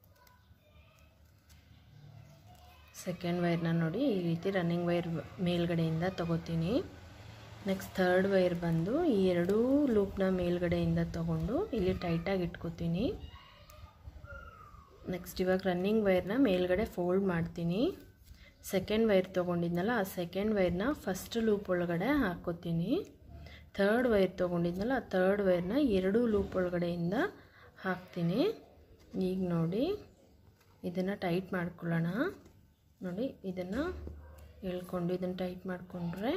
ಸೆಕೆಂಡ್ ವೈರ್ನ ನೋಡಿ ಈ ರೀತಿ ರನ್ನಿಂಗ್ ವೈರ್ ಮೇಲ್ಗಡೆಯಿಂದ ತೊಗೋತೀನಿ ನೆಕ್ಸ್ಟ್ ಥರ್ಡ್ ವೈರ್ ಬಂದು ಈ ಎರಡೂ ಲೂಪ್ನ ಮೇಲ್ಗಡೆಯಿಂದ ತೊಗೊಂಡು ಇಲ್ಲಿ ಟೈಟಾಗಿ ಇಟ್ಕೋತೀನಿ ನೆಕ್ಸ್ಟ್ ಇವಾಗ ರನ್ನಿಂಗ್ ವೈರ್ನ ಮೇಲ್ಗಡೆ ಫೋಲ್ಡ್ ಮಾಡ್ತೀನಿ ಸೆಕೆಂಡ್ ವೈರ್ ತೊಗೊಂಡಿದ್ನಲ್ಲ ಆ ಸೆಕೆಂಡ್ ವೈರ್ನ ಫಸ್ಟ್ ಲೂಪ್ ಒಳಗಡೆ ಹಾಕ್ಕೋತೀನಿ ಥರ್ಡ್ ವೈರ್ ತೊಗೊಂಡಿದ್ನಲ್ಲ ಆ ಥರ್ಡ್ ವೈರ್ನ ಎರಡೂ ಲೂಪ್ ಒಳಗಡೆಯಿಂದ ಹಾಕ್ತೀನಿ ಈಗ ನೋಡಿ ಇದನ್ನು ಟೈಟ್ ಮಾಡ್ಕೊಳ್ಳೋಣ ನೋಡಿ ಇದನ್ನು ಎಳ್ಕೊಂಡು ಇದನ್ನು ಟೈಟ್ ಮಾಡಿಕೊಂಡ್ರೆ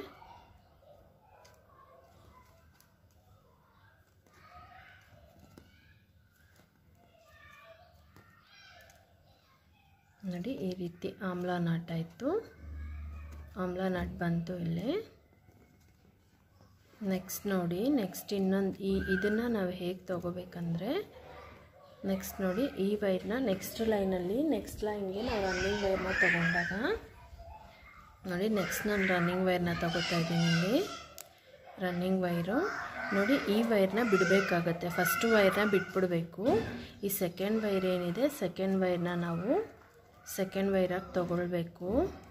ನೋಡಿ ಈ ರೀತಿ ಆಮ್ಲ ನಾಟ್ ಆಯಿತು ಆಮ್ಲ ನಾಟ್ ಬಂತು ಇಲ್ಲಿ ನೆಕ್ಸ್ಟ್ ನೋಡಿ ನೆಕ್ಸ್ಟ್ ಇನ್ನೊಂದು ಈ ಇದನ್ನು ನಾವು ಹೇಗೆ ತೊಗೋಬೇಕಂದ್ರೆ ನೆಕ್ಸ್ಟ್ ನೋಡಿ ಈ ವೈರ್ನ ನೆಕ್ಸ್ಟ್ ಲೈನಲ್ಲಿ ನೆಕ್ಸ್ಟ್ ಲೈನ್ಗೆ ನಾವು ರನ್ನಿಂಗ್ ವೈರ್ನ ತೊಗೊಂಡಾಗ ನೋಡಿ ನೆಕ್ಸ್ಟ್ ನಾನು ರನ್ನಿಂಗ್ ವೈರ್ನ ತೊಗೋತಾ ಇದ್ದೀನಿ ಇಲ್ಲಿ ರನ್ನಿಂಗ್ ವೈರು ನೋಡಿ ಈ ವೈರ್ನ ಬಿಡಬೇಕಾಗತ್ತೆ ಫಸ್ಟ್ ವೈರ್ನ ಬಿಟ್ಬಿಡಬೇಕು ಈ ಸೆಕೆಂಡ್ ವೈರ್ ಏನಿದೆ ಸೆಕೆಂಡ್ ವೈರ್ನ ನಾವು ಸೆಕೆಂಡ್ ವೈರಾಗಿ ತಗೊಳ್ಬೇಕು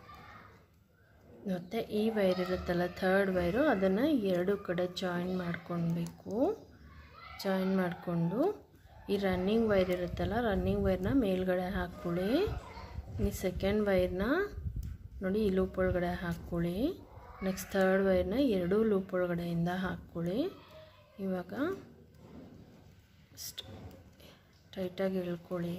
ಮತ್ತು ಈ ವೈರ್ ಇರುತ್ತಲ್ಲ ಥರ್ಡ್ ವೈರು ಅದನ್ನು ಎರಡು ಕಡೆ ಜಾಯಿನ್ ಮಾಡ್ಕೊಳ್ಬೇಕು ಜಾಯಿನ್ ಮಾಡಿಕೊಂಡು ಈ ರನ್ನಿಂಗ್ ವೈರ್ ಇರುತ್ತಲ್ಲ ರನ್ನಿಂಗ್ ವೈರ್ನ ಮೇಲ್ಗಡೆ ಹಾಕ್ಕೊಳ್ಳಿ ಈ ಸೆಕೆಂಡ್ ವೈರ್ನ ನೋಡಿ ಈ ಲೂಪ್ ಒಳಗಡೆ ಹಾಕ್ಕೊಳ್ಳಿ ನೆಕ್ಸ್ಟ್ ಥರ್ಡ್ ವೈರ್ನ ಎರಡೂ ಲೂಪ್ ಒಳಗಡೆಯಿಂದ ಹಾಕ್ಕೊಳ್ಳಿ ಇವಾಗ ಅಷ್ಟು ಟೈಟಾಗಿ ಎಳ್ಕೊಳ್ಳಿ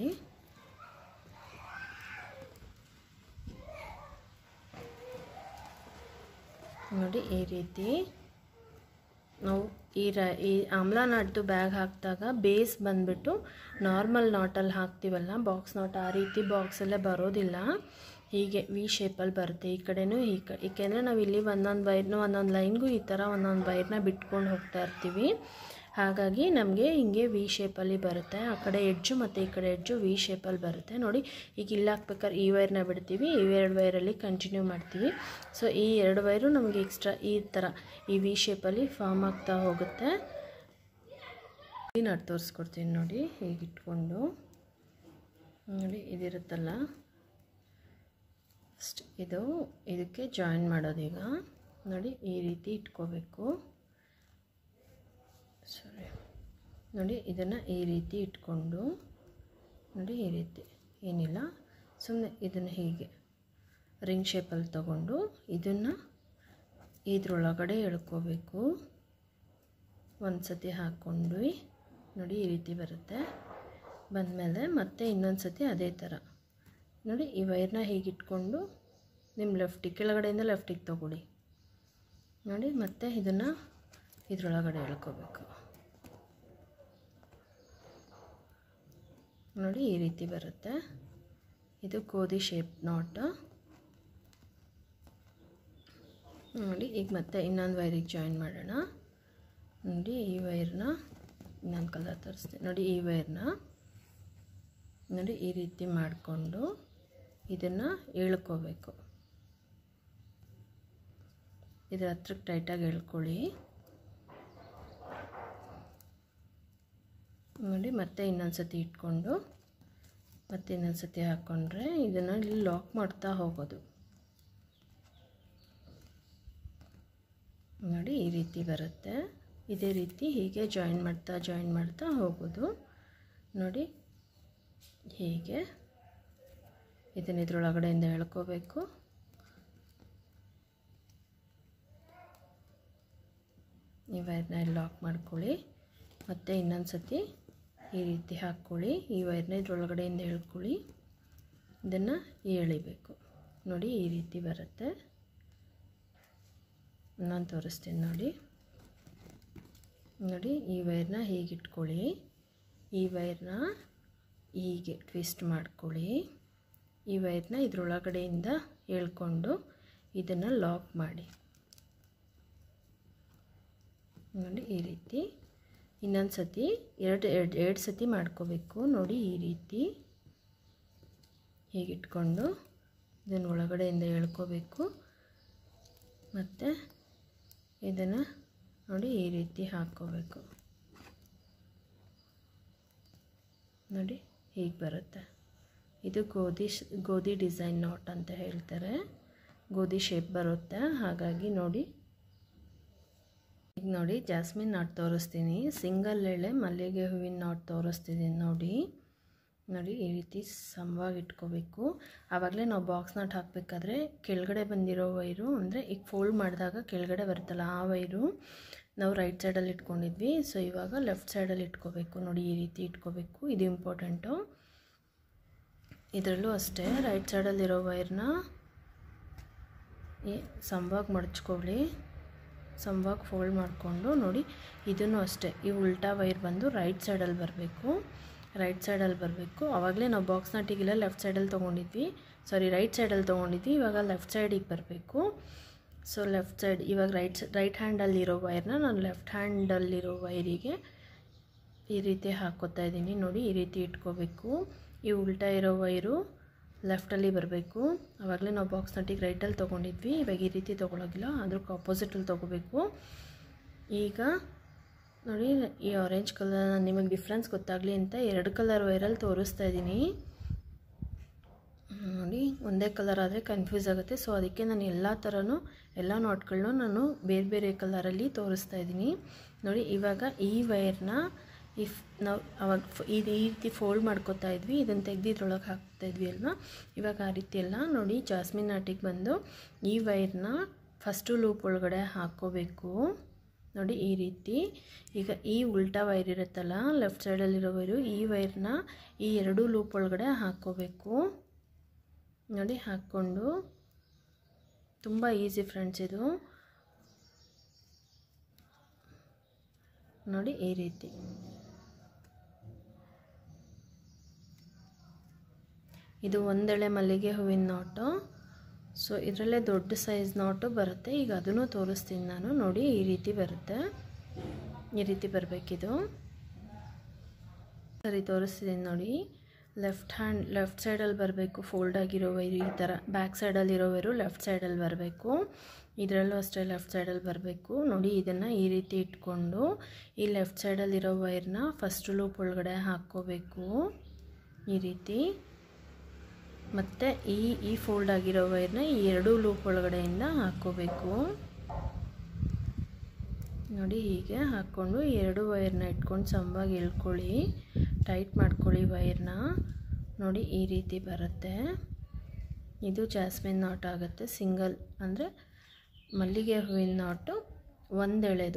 ನೋಡಿ ಈ ರೀತಿ ನಾವು ಈ ರ ಈ ಆಮ್ಲ ನಾಟ್ದು ಬ್ಯಾಗ್ ಹಾಕಿದಾಗ ಬೇಸ್ ಬಂದುಬಿಟ್ಟು ನಾರ್ಮಲ್ ನಾಟಲ್ಲಿ ಹಾಕ್ತೀವಲ್ಲ ಬಾಕ್ಸ್ ನಾಟ್ ಆ ರೀತಿ ಬಾಕ್ಸಲ್ಲೇ ಬರೋದಿಲ್ಲ ಹೀಗೆ ವಿ ಶೇಪಲ್ಲಿ ಬರುತ್ತೆ ಈ ಕಡೆನೂ ಈ ಕ ಏಕೆಂದರೆ ನಾವು ಇಲ್ಲಿ ಒಂದೊಂದು ವೈರ್ನ ಒಂದೊಂದು ಲೈನ್ಗೂ ಈ ಥರ ಒಂದೊಂದು ವೈರ್ನ ಬಿಟ್ಕೊಂಡು ಹೋಗ್ತಾ ಇರ್ತೀವಿ ಹಾಗಾಗಿ ನಮಗೆ ಹಿಂಗೆ ವಿ ಶೇಪಲ್ಲಿ ಬರುತ್ತೆ ಆ ಕಡೆ ಎಡ್ಜು ಮತ್ತು ಈ ಕಡೆ ಎಡ್ಜು ವಿ ಶೇಪಲ್ಲಿ ಬರುತ್ತೆ ನೋಡಿ ಈಗ ಇಲ್ಲಿ ಹಾಕ್ಬೇಕಾದ್ರೆ ಈ ವೈರ್ನ ಬಿಡ್ತೀವಿ ಈ ಎರಡು ವೈರಲ್ಲಿ ಕಂಟಿನ್ಯೂ ಮಾಡ್ತೀವಿ ಸೊ ಈ ಎರಡು ವೈರು ನಮಗೆ ಎಕ್ಸ್ಟ್ರಾ ಈ ಥರ ಈ ವಿ ಶೇಪಲ್ಲಿ ಫಾರ್ಮ್ ಆಗ್ತಾ ಹೋಗುತ್ತೆ ನಾನು ತೋರಿಸ್ಕೊಡ್ತೀನಿ ನೋಡಿ ಹೀಗೆ ಇಟ್ಕೊಂಡು ನೋಡಿ ಇದಿರುತ್ತಲ್ಲ ಫಸ್ಟ್ ಇದು ಇದಕ್ಕೆ ಜಾಯಿನ್ ಮಾಡೋದೀಗ ನೋಡಿ ಈ ರೀತಿ ಇಟ್ಕೋಬೇಕು ಸಾರಿ ನೋಡಿ ಇದನ್ನು ಈ ರೀತಿ ಇಟ್ಕೊಂಡು ನೋಡಿ ಈ ರೀತಿ ಏನಿಲ್ಲ ಸುಮ್ಮನೆ ಇದನ್ನು ಹೀಗೆ ರಿಂಗ್ ಶೇಪಲ್ಲಿ ತಗೊಂಡು ಇದನ್ನು ಇದ್ರೊಳಗಡೆ ಎಳ್ಕೋಬೇಕು ಒಂದು ಸತಿ ಹಾಕ್ಕೊಂಡ್ವಿ ನೋಡಿ ಈ ರೀತಿ ಬರುತ್ತೆ ಬಂದಮೇಲೆ ಮತ್ತೆ ಇನ್ನೊಂದು ಸತಿ ಅದೇ ಥರ ನೋಡಿ ಈ ವೈರ್ನ ಹೀಗೆ ಇಟ್ಕೊಂಡು ನಿಮ್ಮ ಲೆಫ್ಟಿಗೆ ಕೆಳಗಡೆಯಿಂದ ಲೆಫ್ಟಿಗೆ ತೊಗೊಳ್ಳಿ ನೋಡಿ ಮತ್ತೆ ಇದನ್ನು ಇದರೊಳಗಡೆ ಎಳ್ಕೋಬೇಕು ನೋಡಿ ಈ ರೀತಿ ಬರುತ್ತೆ ಇದು ಗೋಧಿ ಶೇಪ್ ನಾಟ್ ನೋಡಿ ಈಗ ಮತ್ತೆ ಇನ್ನೊಂದು ವೈರಿಗೆ ಜಾಯಿನ್ ಮಾಡೋಣ ನೋಡಿ ಈ ವೈರ್ನ ಇನ್ನೊಂದು ಕಲರ್ ತರಿಸ್ತೀನಿ ನೋಡಿ ಈ ವೈರ್ನ ನೋಡಿ ಈ ರೀತಿ ಮಾಡಿಕೊಂಡು ಇದನ್ನು ಎಳ್ಕೋಬೇಕು ಇದರ ಹತ್ರಕ್ಕೆ ಟೈಟಾಗಿ ಎಳ್ಕೊಳ್ಳಿ ನೋಡಿ ಮತ್ತೆ ಇನ್ನೊಂದು ಸತಿ ಇಟ್ಕೊಂಡು ಮತ್ತೆ ಇನ್ನೊಂದು ಸತಿ ಹಾಕ್ಕೊಂಡ್ರೆ ಇದನ್ನು ಇಲ್ಲಿ ಲಾಕ್ ಮಾಡ್ತಾ ಹೋಗೋದು ನೋಡಿ ಈ ರೀತಿ ಬರುತ್ತೆ ಇದೇ ರೀತಿ ಹೀಗೆ ಜಾಯಿನ್ ಮಾಡ್ತಾ ಜಾಯಿನ್ ಮಾಡ್ತಾ ಹೋಗೋದು ನೋಡಿ ಹೀಗೆ ಇದನ್ನು ಇದ್ರೊಳಗಡೆಯಿಂದ ಎಳ್ಕೋಬೇಕು ಈ ವೈರ್ನ ಇಲ್ಲಿ ಲಾಕ್ ಮಾಡ್ಕೊಳ್ಳಿ ಮತ್ತು ಇನ್ನೊಂದು ಸತಿ ಈ ರೀತಿ ಹಾಕ್ಕೊಳ್ಳಿ ಈ ವೈರ್ನ ಇದ್ರೊಳಗಡೆಯಿಂದ ಎಳ್ಕೊಳ್ಳಿ ಇದನ್ನು ಎಳಿಬೇಕು ನೋಡಿ ಈ ರೀತಿ ಬರುತ್ತೆ ನಾನು ತೋರಿಸ್ತೀನಿ ನೋಡಿ ನೋಡಿ ಈ ವೈರ್ನ ಹೀಗೆ ಇಟ್ಕೊಳ್ಳಿ ಈ ವೈರ್ನ ಹೀಗೆ ಟ್ವಿಸ್ಟ್ ಮಾಡ್ಕೊಳ್ಳಿ ಈ ವೈರ್ನ ಇದ್ರೊಳಗಡೆಯಿಂದ ಎಳ್ಕೊಂಡು ಇದನ್ನು ಲಾಕ್ ಮಾಡಿ ನೋಡಿ ಈ ರೀತಿ ಇನ್ನೊಂದು ಸತಿ ಎರಡು ಎರಡು ಎರಡು ಸತಿ ಮಾಡ್ಕೋಬೇಕು ನೋಡಿ ಈ ರೀತಿ ಹೀಗಿಟ್ಕೊಂಡು ಇದನ್ನು ಒಳಗಡೆಯಿಂದ ಎಳ್ಕೋಬೇಕು ಮತ್ತು ಇದನ್ನು ನೋಡಿ ಈ ರೀತಿ ಹಾಕ್ಕೋಬೇಕು ನೋಡಿ ಹೀಗೆ ಬರುತ್ತೆ ಇದು ಗೋಧಿ ಶ ಗೋಧಿ ಡಿಸೈನ್ ನಾಟ್ ಅಂತ ಹೇಳ್ತಾರೆ ಗೋಧಿ ಶೇಪ್ ಬರುತ್ತೆ ಹಾಗಾಗಿ ನೋಡಿ ಈಗ ನೋಡಿ ಜಾಸ್ಮಿನ್ ನಾಟ್ ತೋರಿಸ್ತೀನಿ ಸಿಂಗಲ್ ಎಳೆ ಮಲ್ಲಿಗೆ ಹೂವಿನ ನಾಟ್ ತೋರಿಸ್ತಿದ್ದೀನಿ ನೋಡಿ ನೋಡಿ ಈ ರೀತಿ ಸಮವಾಗಿ ಇಟ್ಕೋಬೇಕು ಆವಾಗಲೇ ನಾವು ಬಾಕ್ಸ್ ನಾಟ್ ಹಾಕಬೇಕಾದ್ರೆ ಕೆಳಗಡೆ ಬಂದಿರೋ ವೈರು ಅಂದರೆ ಈಗ ಫೋಲ್ಡ್ ಮಾಡಿದಾಗ ಕೆಳಗಡೆ ಬರುತ್ತಲ್ಲ ಆ ವೈರು ನಾವು ರೈಟ್ ಸೈಡಲ್ಲಿ ಇಟ್ಕೊಂಡಿದ್ವಿ ಸೊ ಇವಾಗ ಲೆಫ್ಟ್ ಸೈಡಲ್ಲಿ ಇಟ್ಕೋಬೇಕು ನೋಡಿ ಈ ರೀತಿ ಇಟ್ಕೋಬೇಕು ಇದು ಇಂಪಾರ್ಟೆಂಟು ಇದರಲ್ಲೂ ಅಷ್ಟೇ ರೈಟ್ ಸೈಡಲ್ಲಿರೋ ವೈರ್ನ ಈ ಸಮವಾಗಿ ಮಡಚ್ಕೊಳ್ಳಿ ಸಮವಾಗಿ ಫೋಲ್ಡ್ ಮಾಡಿಕೊಂಡು ನೋಡಿ ಇದನ್ನು ಅಷ್ಟೇ ಈ ಉಲ್ಟಾ ವೈರ್ ಬಂದು ರೈಟ್ ಸೈಡಲ್ಲಿ ಬರಬೇಕು ರೈಟ್ ಸೈಡಲ್ಲಿ ಬರಬೇಕು ಆವಾಗಲೇ ನಾವು ಬಾಕ್ಸ್ ನಾಟಿಗೆಲ್ಲ ಲೆಫ್ಟ್ ಸೈಡಲ್ಲಿ ತೊಗೊಂಡಿದ್ವಿ ಸಾರಿ ರೈಟ್ ಸೈಡಲ್ಲಿ ತೊಗೊಂಡಿದ್ವಿ ಇವಾಗ ಲೆಫ್ಟ್ ಸೈಡಿಗೆ ಬರಬೇಕು ಸೊ ಲೆಫ್ಟ್ ಸೈಡ್ ಇವಾಗ ರೈಟ್ ರೈಟ್ ಹ್ಯಾಂಡಲ್ಲಿರೋ ವೈರ್ನ ನಾನು ಲೆಫ್ಟ್ ಹ್ಯಾಂಡಲ್ಲಿರೋ ವೈರಿಗೆ ಈ ರೀತಿ ಹಾಕ್ಕೋತಾ ಇದ್ದೀನಿ ನೋಡಿ ಈ ರೀತಿ ಇಟ್ಕೋಬೇಕು ಈ ಉಲ್ಟಾ ಇರೋ ವೈರು ಲೆಫ್ಟಲ್ಲಿ ಬರಬೇಕು ಆವಾಗಲೇ ನಾವು ಬಾಕ್ಸ್ ನಟ್ಟಿಗೆ ರೈಟಲ್ಲಿ ತೊಗೊಂಡಿದ್ವಿ ಇವಾಗ ಈ ರೀತಿ ತೊಗೊಳೋಗಿಲ್ಲ ಅದ್ರಕ್ಕೆ ಆಪೋಸಿಟಲ್ಲಿ ತೊಗೋಬೇಕು ಈಗ ನೋಡಿ ಈ ಆರೆಂಜ್ ಕಲರ್ ನಿಮಗೆ ಡಿಫ್ರೆನ್ಸ್ ಗೊತ್ತಾಗಲಿ ಅಂತ ಎರಡು ಕಲರ್ ವೈರಲ್ಲಿ ತೋರಿಸ್ತಾ ಇದ್ದೀನಿ ನೋಡಿ ಒಂದೇ ಕಲರ್ ಆದರೆ ಕನ್ಫ್ಯೂಸ್ ಆಗುತ್ತೆ ಸೊ ಅದಕ್ಕೆ ನಾನು ಎಲ್ಲ ಥರನೂ ಎಲ್ಲ ನಾಟ್ಗಳನ್ನೂ ನಾನು ಬೇರೆ ಬೇರೆ ಕಲರಲ್ಲಿ ತೋರಿಸ್ತಾ ಇದ್ದೀನಿ ನೋಡಿ ಇವಾಗ ಈ ವೈರ್ನ ಇಫ್ ನಾವು ಅವಾಗ ಈ ರೀತಿ ಫೋಲ್ಡ್ ಮಾಡ್ಕೋತಾ ಇದ್ವಿ ಇದನ್ನು ತೆಗೆದು ಇದ್ರೊಳಗೆ ಹಾಕ್ತಾ ಇದ್ವಿ ಅಲ್ವಾ ಇವಾಗ ಆ ರೀತಿ ಎಲ್ಲ ನೋಡಿ ಜಾಸ್ಮಿನ್ ನಾಟಿಗೆ ಬಂದು ಈ ವೈರ್ನ ಫಸ್ಟು ಲೂಪ್ ಒಳಗಡೆ ಹಾಕ್ಕೋಬೇಕು ನೋಡಿ ಈ ರೀತಿ ಈಗ ಈ ಉಲ್ಟಾ ವೈರ್ ಇರುತ್ತಲ್ಲ ಲೆಫ್ಟ್ ಸೈಡಲ್ಲಿರೋ ವೈರು ಈ ವೈರ್ನ ಈ ಎರಡೂ ಲೂಪ್ ಒಳಗಡೆ ಹಾಕ್ಕೋಬೇಕು ನೋಡಿ ಹಾಕ್ಕೊಂಡು ತುಂಬ ಈಸಿ ಫ್ರೆಂಡ್ಸ್ ಇದು ನೋಡಿ ಈ ರೀತಿ ಇದು ಒಂದೆಳೆ ಮಲ್ಲಿಗೆ ಹೂವಿನ ನಾಟು ಸೊ ಇದರಲ್ಲೇ ದೊಡ್ಡ ಸೈಜ್ ನಾಟು ಬರುತ್ತೆ ಈಗ ಅದನ್ನು ತೋರಿಸ್ತೀನಿ ನಾನು ನೋಡಿ ಈ ರೀತಿ ಬರುತ್ತೆ ಈ ರೀತಿ ಬರಬೇಕಿದು ಸರಿ ತೋರಿಸ್ತಿದ್ದೀನಿ ನೋಡಿ ಲೆಫ್ಟ್ ಹ್ಯಾಂಡ್ ಲೆಫ್ಟ್ ಸೈಡಲ್ಲಿ ಬರಬೇಕು ಫೋಲ್ಡ್ ಆಗಿರೋ ವೈರು ಈ ಥರ ಬ್ಯಾಕ್ ಸೈಡಲ್ಲಿರೋ ವೈರು ಲೆಫ್ಟ್ ಸೈಡಲ್ಲಿ ಬರಬೇಕು ಇದರಲ್ಲೂ ಅಷ್ಟೇ ಲೆಫ್ಟ್ ಸೈಡಲ್ಲಿ ಬರಬೇಕು ನೋಡಿ ಇದನ್ನು ಈ ರೀತಿ ಇಟ್ಕೊಂಡು ಈ ಲೆಫ್ಟ್ ಸೈಡಲ್ಲಿರೋ ವೈರ್ನ ಫಸ್ಟ್ ಲೂಪ್ ಒಳಗಡೆ ಹಾಕ್ಕೋಬೇಕು ಈ ರೀತಿ ಮತ್ತು ಈ ಈ ಫೋಲ್ಡ್ ಆಗಿರೋ ವೈರ್ನ ಈ ಎರಡೂ ಲೂಪ್ ಒಳಗಡೆಯಿಂದ ಹಾಕ್ಕೋಬೇಕು ನೋಡಿ ಹೀಗೆ ಹಾಕ್ಕೊಂಡು ಎರಡು ವೈರ್ನ ಇಟ್ಕೊಂಡು ಸಂವಾಗಿ ಎಳ್ಕೊಳ್ಳಿ ಟೈಟ್ ಮಾಡ್ಕೊಳ್ಳಿ ವೈರ್ನ ನೋಡಿ ಈ ರೀತಿ ಬರುತ್ತೆ ಇದು ಜಾಸ್ಮಿನ್ ನಾಟ್ ಆಗುತ್ತೆ ಸಿಂಗಲ್ ಅಂದರೆ ಮಲ್ಲಿಗೆ ಹೂವಿನ ನಾಟು ಒಂದೆಳೆದು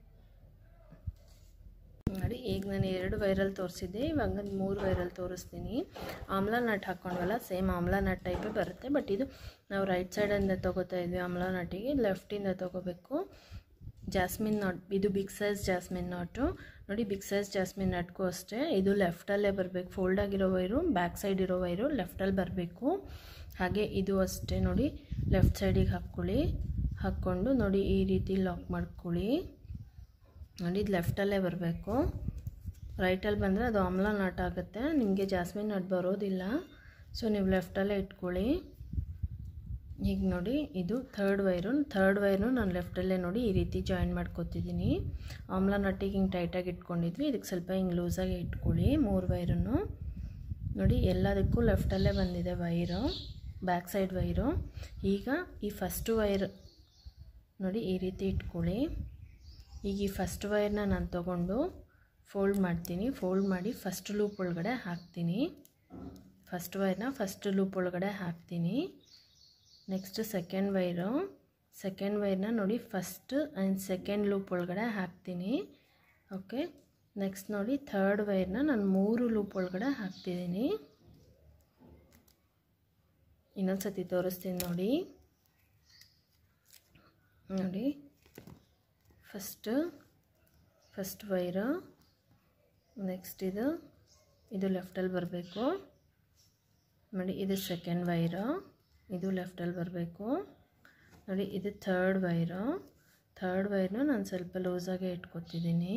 ನೋಡಿ ಈಗ ನಾನು ಎರಡು ವೈರಲ್ಲಿ ತೋರಿಸಿದ್ದೆ ಇವಾಗ ಮೂರು ವೈರಲ್ಲಿ ತೋರಿಸ್ತೀನಿ ಆಮ್ಲಾ ನಟ್ ಹಾಕ್ಕೊಂಡ್ವಲ್ಲ ಸೇಮ್ ಆಮ್ಲಾ ನಟ್ ಟೈಪೇ ಬರುತ್ತೆ ಬಟ್ ಇದು ನಾವು ರೈಟ್ ಸೈಡಿಂದ ತೊಗೋತಾ ಇದ್ವಿ ಆಮ್ಲಾ ನಟ್ಟಿಗೆ ಲೆಫ್ಟಿಂದ ತೊಗೋಬೇಕು ಜಾಸ್ಮಿನ್ ನಾಟ್ ಇದು ಬಿಗ್ ಸೈಜ್ ಜಾಸ್ಮಿನ್ ನಾಟು ನೋಡಿ ಬಿಗ್ ಸೈಜ್ ಜಾಸ್ಮಿನ್ ನಟ್ಗೂ ಅಷ್ಟೇ ಇದು ಲೆಫ್ಟಲ್ಲೇ ಬರಬೇಕು ಫೋಲ್ಡ್ ಆಗಿರೋ ವೈರು ಬ್ಯಾಕ್ ಸೈಡ್ ಇರೋ ವೈರು ಲೆಫ್ಟಲ್ಲಿ ಬರಬೇಕು ಹಾಗೆ ಇದು ಅಷ್ಟೇ ನೋಡಿ ಲೆಫ್ಟ್ ಸೈಡಿಗೆ ಹಾಕ್ಕೊಳ್ಳಿ ಹಾಕ್ಕೊಂಡು ನೋಡಿ ಈ ರೀತಿ ಲಾಕ್ ಮಾಡ್ಕೊಳ್ಳಿ ನೋಡಿ ಇದು ಲೆಫ್ಟಲ್ಲೇ ಬರಬೇಕು ರೈಟಲ್ಲಿ ಬಂದರೆ ಅದು ಆಮ್ಲ ನಾಟ್ ಆಗುತ್ತೆ ನಿಮಗೆ ಜಾಸ್ಮಿನ್ ನಟ್ ಬರೋದಿಲ್ಲ ಸೊ ನೀವು ಲೆಫ್ಟಲ್ಲೇ ಇಟ್ಕೊಳ್ಳಿ ಈಗ ನೋಡಿ ಇದು ಥರ್ಡ್ ವೈರು ಥರ್ಡ್ ವೈರ್ನು ನಾನು ಲೆಫ್ಟಲ್ಲೇ ನೋಡಿ ಈ ರೀತಿ ಜಾಯಿನ್ ಮಾಡ್ಕೊತಿದ್ದೀನಿ ಆಮ್ಲ ನಟ್ಟಿಗೆ ಹಿಂಗೆ ಟೈಟಾಗಿ ಇಟ್ಕೊಂಡಿದ್ವಿ ಇದಕ್ಕೆ ಸ್ವಲ್ಪ ಹಿಂಗೆ ಲೂಸಾಗಿ ಇಟ್ಕೊಳ್ಳಿ ಮೂರು ವೈರನ್ನು ನೋಡಿ ಎಲ್ಲದಕ್ಕೂ ಲೆಫ್ಟಲ್ಲೇ ಬಂದಿದೆ ವೈರು ಬ್ಯಾಕ್ ಸೈಡ್ ವೈರು ಈಗ ಈ ಫಸ್ಟ್ ವೈರ್ ನೋಡಿ ಈ ರೀತಿ ಇಟ್ಕೊಳ್ಳಿ ಈಗ ಈ ಫಸ್ಟ್ ವೈರ್ನ ನಾನು ತೊಗೊಂಡು ಫೋಲ್ಡ್ ಮಾಡ್ತೀನಿ ಫೋಲ್ಡ್ ಮಾಡಿ ಫಸ್ಟ್ ಲೂಪ್ ಒಳಗಡೆ ಹಾಕ್ತೀನಿ ಫಸ್ಟ್ ವೈರ್ನ ಫಸ್ಟ್ ಲೂಪ್ ಒಳಗಡೆ ಹಾಕ್ತೀನಿ ನೆಕ್ಸ್ಟ್ ಸೆಕೆಂಡ್ ವೈರು ಸೆಕೆಂಡ್ ವೈರ್ನ ನೋಡಿ ಫಸ್ಟ್ ಆ್ಯಂಡ್ ಸೆಕೆಂಡ್ ಲೂಪ್ ಒಳಗಡೆ ಹಾಕ್ತೀನಿ ಓಕೆ ನೆಕ್ಸ್ಟ್ ನೋಡಿ ಥರ್ಡ್ ವೈರ್ನ ನಾನು ಮೂರು ಲೂಪ್ ಒಳಗಡೆ ಹಾಕ್ತಿದ್ದೀನಿ ಇನ್ನೊಂದು ಸತಿ ತೋರಿಸ್ತೀನಿ ನೋಡಿ ನೋಡಿ ಫಸ್ಟು ಫಸ್ಟ್ ವೈರು ನೆಕ್ಸ್ಟ್ ಇದು ಇದು ಲೆಫ್ಟಲ್ಲಿ ಬರಬೇಕು ನೋಡಿ ಇದು ಸೆಕೆಂಡ್ ವೈರು ಇದು ಲೆಫ್ಟಲ್ಲಿ ಬರಬೇಕು ನೋಡಿ ಇದು ಥರ್ಡ್ ವೈರು ಥರ್ಡ್ ವೈರ್ನು ನಾನು ಸ್ವಲ್ಪ ಲೂಸಾಗೆ ಇಟ್ಕೊತಿದ್ದೀನಿ